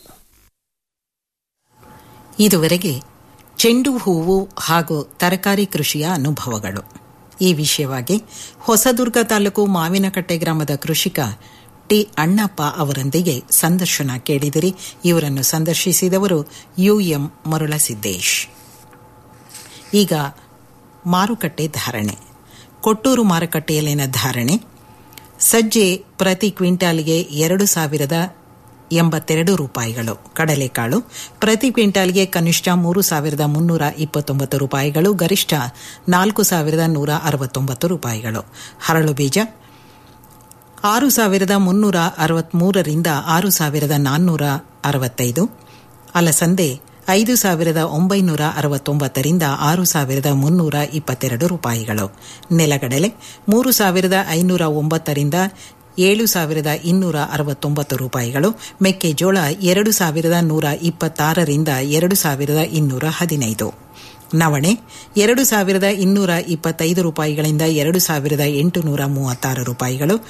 ಇದುವರೆಗೆ ಚೆಂಡು ಹೂವು ಹಾಗೂ ತರಕಾರಿ ಕೃಷಿಯ ಅನುಭವಗಳು ಈ ವಿಷಯವಾಗಿ ಹೊಸದುರ್ಗ ತಾಲೂಕು ಮಾವಿನಕಟ್ಟೆ ಗ್ರಾಮದ ಕೃಷಿಕ ಟಿ ಅಣ್ಣಪ್ಪ ಅವರೊಂದಿಗೆ ಸಂದರ್ಶನ ಕೇಳಿದಿರಿ ಇವರನ್ನು ಸಂದರ್ಶಿಸಿದವರು ಯುಎಂ ಮರುಳಸಿದ್ದೇಶ್ ಈಗ ಮಾರುಕಟ್ಟೆ ಧಾರಣೆ ಕೊಟ್ಟೂರು ಮಾರುಕಟ್ಟೆಯಲ್ಲಿನ ಧಾರಣೆ ಸಜ್ಜೆ ಪ್ರತಿ ಕ್ವಿಂಟಾಲ್ಗೆ ಎರಡು ಸಾವಿರದ ಎಂಬತ್ತೆರಡು ರೂಪಾಯಿಗಳು ಕಡಲೆಕಾಳು ಪ್ರತಿ ಕ್ವಿಂಟಾಲ್ಗೆ ಕನಿಷ್ಠ ಮೂರು ಸಾವಿರದ ಮುನ್ನೂರ ಇಪ್ಪತ್ತೊಂಬತ್ತು ರೂಪಾಯಿಗಳು ಗರಿಷ್ಠ ನಾಲ್ಕು ಸಾವಿರದ ನೂರ ಅರವತ್ತೊಂಬತ್ತು ರೂಪಾಯಿಗಳು ಹರಳು ಬೀಜ ಆರು ಸಾವಿರದ ಮುನ್ನೂರ ಅರವತ್ಮೂರರಿಂದ ಆರು ಸಾವಿರದ ನಾನ್ನೂರ ಅರವತ್ತೈದು ಅಲಸಂದೆ ಐದು ಸಾವಿರದ ಒಂಬೈನೂರ ಅರವತ್ತೊಂಬತ್ತರಿಂದ ಆರು ಸಾವಿರದ ಮುನ್ನೂರ ಇಪ್ಪತ್ತೆರಡು ರೂಪಾಯಿಗಳು ನೆಲಗಡಲೆ ಮೂರು ಸಾವಿರದ ಐನೂರ ಒಂಬತ್ತರಿಂದ ಏಳು ಸಾವಿರದ ಇನ್ನೂರ ಅರವತ್ತೊಂಬತ್ತು ರೂಪಾಯಿಗಳು ಮೆಕ್ಕೆಜೋಳ ಎರಡು ಸಾವಿರದ ನೂರ ಇಪ್ಪತ್ತಾರರಿಂದ ಎರಡು ಸಾವಿರದ ಇನ್ನೂರ ಹದಿನೈದು ನವಣೆ ಎರಡು ಸಾವಿರದ ಇನ್ನೂರ ಇಪ್ಪತ್ತೈದು ರೂಪಾಯಿಗಳಿಂದ ಎರಡು ಸಾವಿರದ ಎಂಟುನೂರ ಮೂವತ್ತಾರು ರೂಪಾಯಿಗಳು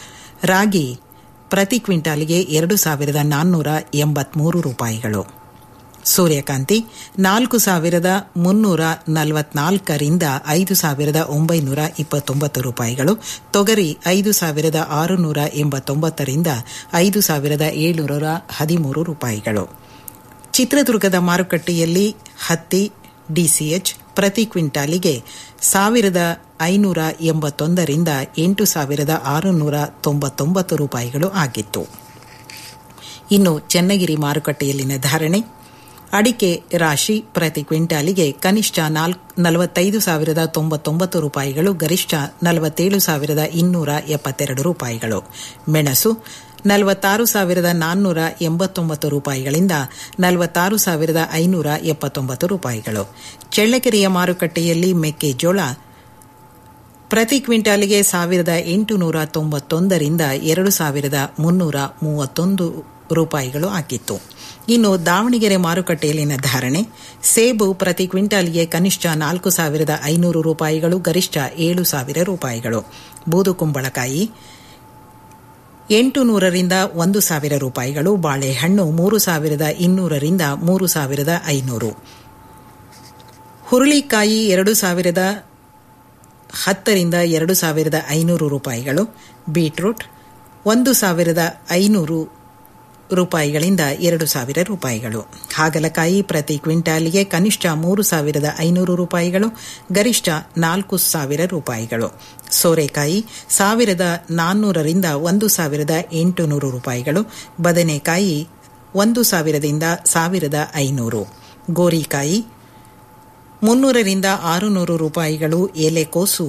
ರಾಗಿ ಪ್ರತಿ ಕ್ವಿಂಟಾಲಿಗೆ ಎರಡು ಸಾವಿರದ ನಾನ್ನೂರ ಎಂಬತ್ಮೂರು ರೂಪಾಯಿಗಳು ಸೂರ್ಯಕಾಂತಿ ನಾಲ್ಕು ಸಾವಿರದ ಮುನ್ನೂರ ನಲವತ್ನಾಲ್ಕರಿಂದ ಐದು ಸಾವಿರದ ಒಂಬೈನೂರ ಇಪ್ಪತ್ತೊಂಬತ್ತು ರೂಪಾಯಿಗಳು ತೊಗರಿ ಐದು ಸಾವಿರದ ಆರುನೂರ ಎಂಬತ್ತೊಂಬತ್ತರಿಂದ ಐದು ಸಾವಿರದ ಏಳುನೂರ ಹದಿಮೂರು ರೂಪಾಯಿಗಳು ಚಿತ್ರದುರ್ಗದ ಮಾರುಕಟ್ಟೆಯಲ್ಲಿ ಹತ್ತಿ ಡಿಸಿಎಚ್ ಪ್ರತಿ ಕ್ವಿಂಟಾಲಿಗೆ ಸಾವಿರದ ಐನೂರ ಎಂಬತ್ತೊಂದರಿಂದ ಎಂಟು ಸಾವಿರದ ಆರುನೂರ ತೊಂಬತ್ತೊಂಬತ್ತು ರೂಪಾಯಿಗಳು ಆಗಿತ್ತು ಇನ್ನು ಚನ್ನಗಿರಿ ಮಾರುಕಟ್ಟೆಯಲ್ಲಿನ ಧಾರಣೆ ಅಡಿಕೆ ರಾಶಿ ಪ್ರತಿ ಕ್ವಿಂಟಾಲಿಗೆ ಕನಿಷ್ಠ ನಾಲ್ಕು ನಲವತ್ತೈದು ಸಾವಿರದ ತೊಂಬತ್ತೊಂಬತ್ತು ರೂಪಾಯಿಗಳು ಗರಿಷ್ಠ ನಲವತ್ತೇಳು ಸಾವಿರದ ಇನ್ನೂರ ಎಪ್ಪತ್ತೆರಡು ರೂಪಾಯಿಗಳು ಮೆಣಸು ನಲವತ್ತಾರು ಸಾವಿರದ ನಾನ್ನೂರ ಎಂಬತ್ತೊಂಬತ್ತು ರೂಪಾಯಿಗಳಿಂದ ನಲವತ್ತಾರು ಸಾವಿರದ ಐನೂರ ಎಪ್ಪತ್ತೊಂಬತ್ತು ರೂಪಾಯಿಗಳು ಚಳ್ಳಕೆರೆಯ ಮಾರುಕಟ್ಟೆಯಲ್ಲಿ ಮೆಕ್ಕೆಜೋಳ ಪ್ರತಿ ಕ್ವಿಂಟಾಲಿಗೆ ಸಾವಿರದ ಎಂಟುನೂರ ತೊಂಬತ್ತೊಂದರಿಂದ ಎರಡು ಸಾವಿರದ ಮುನ್ನೂರ ಮೂವತ್ತೊಂದು ರೂಪಾಯಿಗಳು ಆಗಿತ್ತು ಇನ್ನು ದಾವಣಗೆರೆ ಮಾರುಕಟ್ಟೆಯಲ್ಲಿನ ಧಾರಣೆ ಸೇಬು ಪ್ರತಿ ಕ್ವಿಂಟಾಲಿಗೆ ಕನಿಷ್ಠ ನಾಲ್ಕು ಸಾವಿರದ ಐನೂರು ರೂಪಾಯಿಗಳು ಗರಿಷ್ಠ ಏಳು ಸಾವಿರ ರೂಪಾಯಿಗಳು ಬೂದು ಕುಂಬಳಕಾಯಿ ಎಂಟು ನೂರರಿಂದ ಒಂದು ಸಾವಿರ ರೂಪಾಯಿಗಳು ಬಾಳೆಹಣ್ಣು ಮೂರು ಸಾವಿರದ ಇನ್ನೂರರಿಂದ ಮೂರು ಸಾವಿರದ ಐನೂರು ಹುರುಳಿಕಾಯಿ ಎರಡು ಸಾವಿರದ ಹತ್ತರಿಂದ ಎರಡು ಸಾವಿರದ ಐನೂರು ರೂಪಾಯಿಗಳು ಬೀಟ್ರೂಟ್ ಒಂದು ಸಾವಿರದ ಐನೂರು ರೂಪಾಯಿಗಳಿಂದ ಎರಡು ಸಾವಿರ ರೂಪಾಯಿಗಳು ಹಾಗಲಕಾಯಿ ಪ್ರತಿ ಕ್ವಿಂಟಾಲಿಗೆ ಕನಿಷ್ಠ ಮೂರು ಸಾವಿರದ ಐನೂರು ರೂಪಾಯಿಗಳು ಗರಿಷ್ಠ ನಾಲ್ಕು ಸಾವಿರ ರೂಪಾಯಿಗಳು ಸೋರೆಕಾಯಿ ಸಾವಿರದ ನಾನ್ನೂರರಿಂದ ಒಂದು ಸಾವಿರದ ಎಂಟುನೂರು ರೂಪಾಯಿಗಳು ಬದನೆಕಾಯಿ ಒಂದು ಸಾವಿರದಿಂದ ಸಾವಿರದ ಐನೂರು ಗೋರಿಕಾಯಿ ಮುನ್ನೂರರಿಂದ ಆರುನೂರು ರೂಪಾಯಿಗಳು ಎಲೆಕೋಸು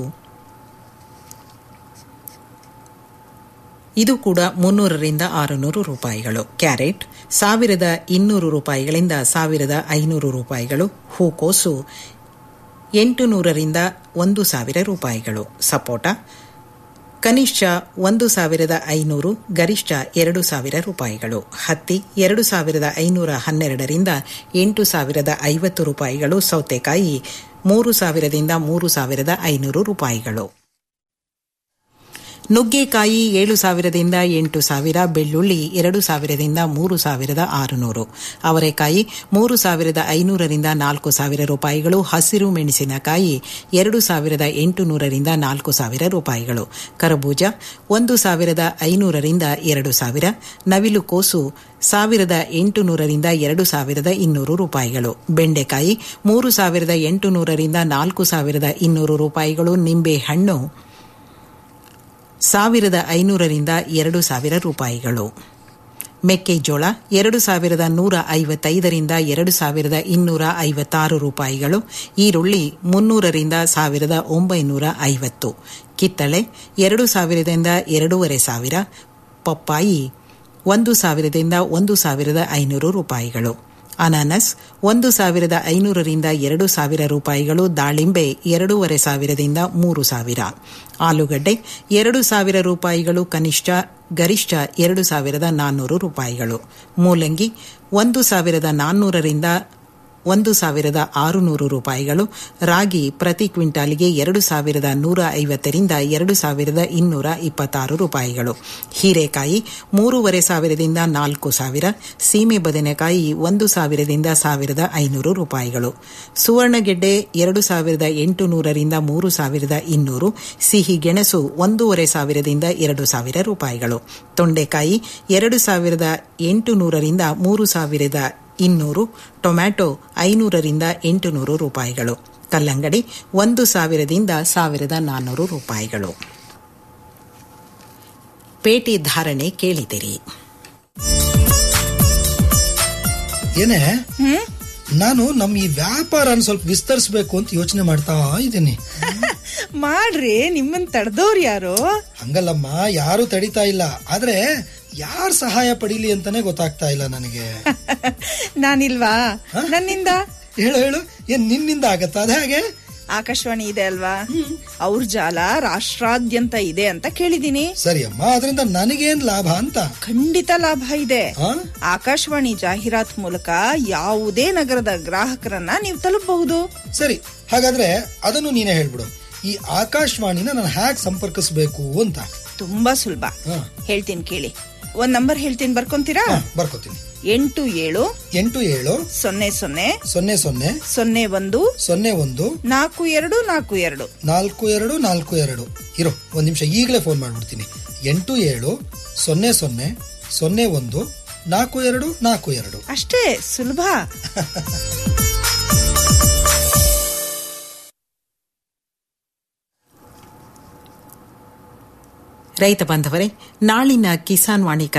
ಇದು ಕೂಡ ಮುನ್ನೂರರಿಂದ ಆರುನೂರು ರೂಪಾಯಿಗಳು ಕ್ಯಾರೆಟ್ ಸಾವಿರದ ಇನ್ನೂರು ರೂಪಾಯಿಗಳಿಂದ ಸಾವಿರದ ಐನೂರು ರೂಪಾಯಿಗಳು ಹೂಕೋಸು ಎಂಟು ನೂರರಿಂದ ಒಂದು ಸಾವಿರ ರೂಪಾಯಿಗಳು ಸಪೋಟ ಕನಿಷ್ಠ ಒಂದು ಸಾವಿರದ ಐನೂರು ಗರಿಷ್ಠ ಎರಡು ಸಾವಿರ ರೂಪಾಯಿಗಳು ಹತ್ತಿ ಎರಡು ಸಾವಿರದ ಐನೂರ ಹನ್ನೆರಡರಿಂದ ಎಂಟು ಸಾವಿರದ ಐವತ್ತು ರೂಪಾಯಿಗಳು ಸೌತೆಕಾಯಿ ಮೂರು ಸಾವಿರದಿಂದ ಮೂರು ಸಾವಿರದ ಐನೂರು ರೂಪಾಯಿಗಳು ನುಗ್ಗೆಕಾಯಿ ಏಳು ಸಾವಿರದಿಂದ ಎಂಟು ಸಾವಿರ ಬೆಳ್ಳುಳ್ಳಿ ಎರಡು ಸಾವಿರದಿಂದ ಮೂರು ಸಾವಿರದ ಆರುನೂರು ಅವರೆಕಾಯಿ ಮೂರು ಸಾವಿರದ ಐನೂರರಿಂದ ನಾಲ್ಕು ಸಾವಿರ ರೂಪಾಯಿಗಳು ಹಸಿರು ಮೆಣಸಿನಕಾಯಿ ಎರಡು ಸಾವಿರದ ಎಂಟು ನೂರರಿಂದ ನಾಲ್ಕು ಸಾವಿರ ರೂಪಾಯಿಗಳು ಕರಬೂಜ ಒಂದು ಸಾವಿರದ ಐನೂರರಿಂದ ಎರಡು ಸಾವಿರ ನವಿಲು ಕೋಸು ಸಾವಿರದ ಎಂಟು ನೂರರಿಂದ ಎರಡು ಸಾವಿರದ ಇನ್ನೂರು ರೂಪಾಯಿಗಳು ಬೆಂಡೆಕಾಯಿ ಮೂರು ಸಾವಿರದ ಎಂಟು ನೂರರಿಂದ ನಾಲ್ಕು ಸಾವಿರದ ಇನ್ನೂರು ರೂಪಾಯಿಗಳು ನಿಂಬೆ ಹಣ್ಣು ಸಾವಿರದ ಐನೂರರಿಂದ ಎರಡು ಸಾವಿರ ರೂಪಾಯಿಗಳು ಮೆಕ್ಕೆಜೋಳ ಎರಡು ಸಾವಿರದ ನೂರ ಐವತ್ತೈದರಿಂದ ಎರಡು ಸಾವಿರದ ಇನ್ನೂರ ಐವತ್ತಾರು ರೂಪಾಯಿಗಳು ಈರುಳ್ಳಿ ಮುನ್ನೂರರಿಂದ ಸಾವಿರದ ಒಂಬೈನೂರ ಐವತ್ತು ಕಿತ್ತಳೆ ಎರಡು ಸಾವಿರದಿಂದ ಎರಡೂವರೆ ಸಾವಿರ ಪಪ್ಪಾಯಿ ಒಂದು ಸಾವಿರದಿಂದ ಒಂದು ಸಾವಿರದ ಐನೂರು ರೂಪಾಯಿಗಳು ಅನಾನಸ್ ಒಂದು ಸಾವಿರದ ಐನೂರರಿಂದ ಎರಡು ಸಾವಿರ ರೂಪಾಯಿಗಳು ದಾಳಿಂಬೆ ಎರಡೂವರೆ ಸಾವಿರದಿಂದ ಮೂರು ಸಾವಿರ ಆಲೂಗಡ್ಡೆ ಎರಡು ಸಾವಿರ ರೂಪಾಯಿಗಳು ಕನಿಷ್ಠ ಗರಿಷ್ಠ ಎರಡು ಸಾವಿರದ ನಾನ್ನೂರು ರೂಪಾಯಿಗಳು ಮೂಲಂಗಿ ಒಂದು ಸಾವಿರದ ನಾನ್ನೂರರಿಂದ ಒಂದು ಸಾವಿರದ ಆರುನೂರು ರೂಪಾಯಿಗಳು ರಾಗಿ ಪ್ರತಿ ಕ್ವಿಂಟಾಲಿಗೆ ಎರಡು ಸಾವಿರದ ನೂರ ಐವತ್ತರಿಂದ ಎರಡು ಸಾವಿರದ ಇನ್ನೂರ ಇಪ್ಪತ್ತಾರು ರೂಪಾಯಿಗಳು ಹೀರೆಕಾಯಿ ಮೂರುವರೆ ಸಾವಿರದಿಂದ ನಾಲ್ಕು ಸಾವಿರ ಸೀಮೆ ಬದನೆಕಾಯಿ ಒಂದು ಸಾವಿರದಿಂದ ಸಾವಿರದ ಐನೂರು ರೂಪಾಯಿಗಳು ಸುವರ್ಣಗೆಡ್ಡೆ ಎರಡು ಸಾವಿರದ ಎಂಟು ನೂರರಿಂದ ಮೂರು ಸಾವಿರದ ಇನ್ನೂರು ಸಿಹಿ ಗೆಣಸು ಒಂದೂವರೆ ಸಾವಿರದಿಂದ ಎರಡು ಸಾವಿರ ರೂಪಾಯಿಗಳು ತೊಂಡೆಕಾಯಿ ಎರಡು ಸಾವಿರದ ಎಂಟು ನೂರರಿಂದ ಮೂರು ಸಾವಿರದ ಇನ್ನೂರು ಟೊಮ್ಯಾಟೊ ಐನೂರರಿಂದ ಎಂಟುನೂರು ರೂಪಾಯಿಗಳು ಕಲ್ಲಂಗಡಿ ಒಂದು ಸಾವಿರದಿಂದ ಸಾವಿರದ ನಾನ್ನೂರು ರೂಪಾಯಿಗಳು ಪೇಟೆ ಧಾರಣೆ ಕೇಳಿದಿರಿ ಏನೇ ನಾನು ನಮ್ ಈ ವ್ಯಾಪಾರನ ಸ್ವಲ್ಪ ವಿಸ್ತರಿಸಬೇಕು ಅಂತ ಯೋಚನೆ ಮಾಡ್ತಾ ಇದ್ದೀನಿ ಮಾಡ್ರಿ ನಿಮ್ಮನ್ ತಡೆದವ್ರು ಯಾರು ಹಂಗಲ್ಲಮ್ಮ ಯಾರು ತಡಿತಾ ಇಲ್ಲ ಆದ್ರೆ ಯಾರ್ ಸಹಾಯ ಪಡೀಲಿ ಅಂತಾನೆ ಗೊತ್ತಾಗ್ತಾ ಇಲ್ಲ ನನಗೆ ನಾನಿಲ್ವಾ ನನ್ನಿಂದ ಹೇಳು ಹೇಳು ಏನ್ ನಿನ್ನಿಂದ ಆಗತ್ತಾ ಅದ ಹಾಗೆ ಆಕಾಶವಾಣಿ ಇದೆ ಅಲ್ವಾ ಅವ್ರ ಜಾಲ ರಾಷ್ಟ್ರಾದ್ಯಂತ ಇದೆ ಅಂತ ಕೇಳಿದೀನಿ ಸರಿ ಅಮ್ಮ ಅದರಿಂದ ನನಗೇನ್ ಲಾಭ ಅಂತ ಖಂಡಿತ ಲಾಭ ಇದೆ ಆಕಾಶವಾಣಿ ಜಾಹೀರಾತ್ ಮೂಲಕ ಯಾವುದೇ ನಗರದ ಗ್ರಾಹಕರನ್ನ ನೀವು ತಲುಪಬಹುದು ಸರಿ ಹಾಗಾದ್ರೆ ಅದನ್ನು ನೀನೇ ಹೇಳ್ಬಿಡು ಈ ಆಕಾಶವಾಣಿನ ನಾನು ಹ್ಯಾಕ್ ಸಂಪರ್ಕಿಸಬೇಕು ಅಂತ ತುಂಬಾ ಸುಲಭ ಹೇಳ್ತೀನಿ ಕೇಳಿ ಒಂದ್ ನಂಬರ್ ಹೇಳ್ತೀನಿ ಬರ್ಕೊಂತೀರಾ ಬರ್ಕೋತೀನಿ ಎಂಟು ಏಳು ಎಂಟು ಏಳು ಸೊನ್ನೆ ಸೊನ್ನೆ ಸೊನ್ನೆ ಸೊನ್ನೆ ಸೊನ್ನೆ ಒಂದು ಸೊನ್ನೆ ಒಂದು ನಾಲ್ಕು ಎರಡು ನಾಲ್ಕು ಎರಡು ನಾಲ್ಕು ಎರಡು ನಾಲ್ಕು ಎರಡು ಇರೋ ಒಂದ್ ನಿಮಿಷ ಈಗಲೇ ಫೋನ್ ಮಾಡ್ಬಿಡ್ತೀನಿ ಎಂಟು ಏಳು ಸೊನ್ನೆ ಸೊನ್ನೆ ಸೊನ್ನೆ ಒಂದು ನಾಲ್ಕು ಎರಡು ನಾಲ್ಕು ಎರಡು ಅಷ್ಟೇ ಸುಲಭ ರೈತ ಬಾಂಧವರೇ ನಾಳಿನ ಕಿಸಾನ್ ವಾಣಿ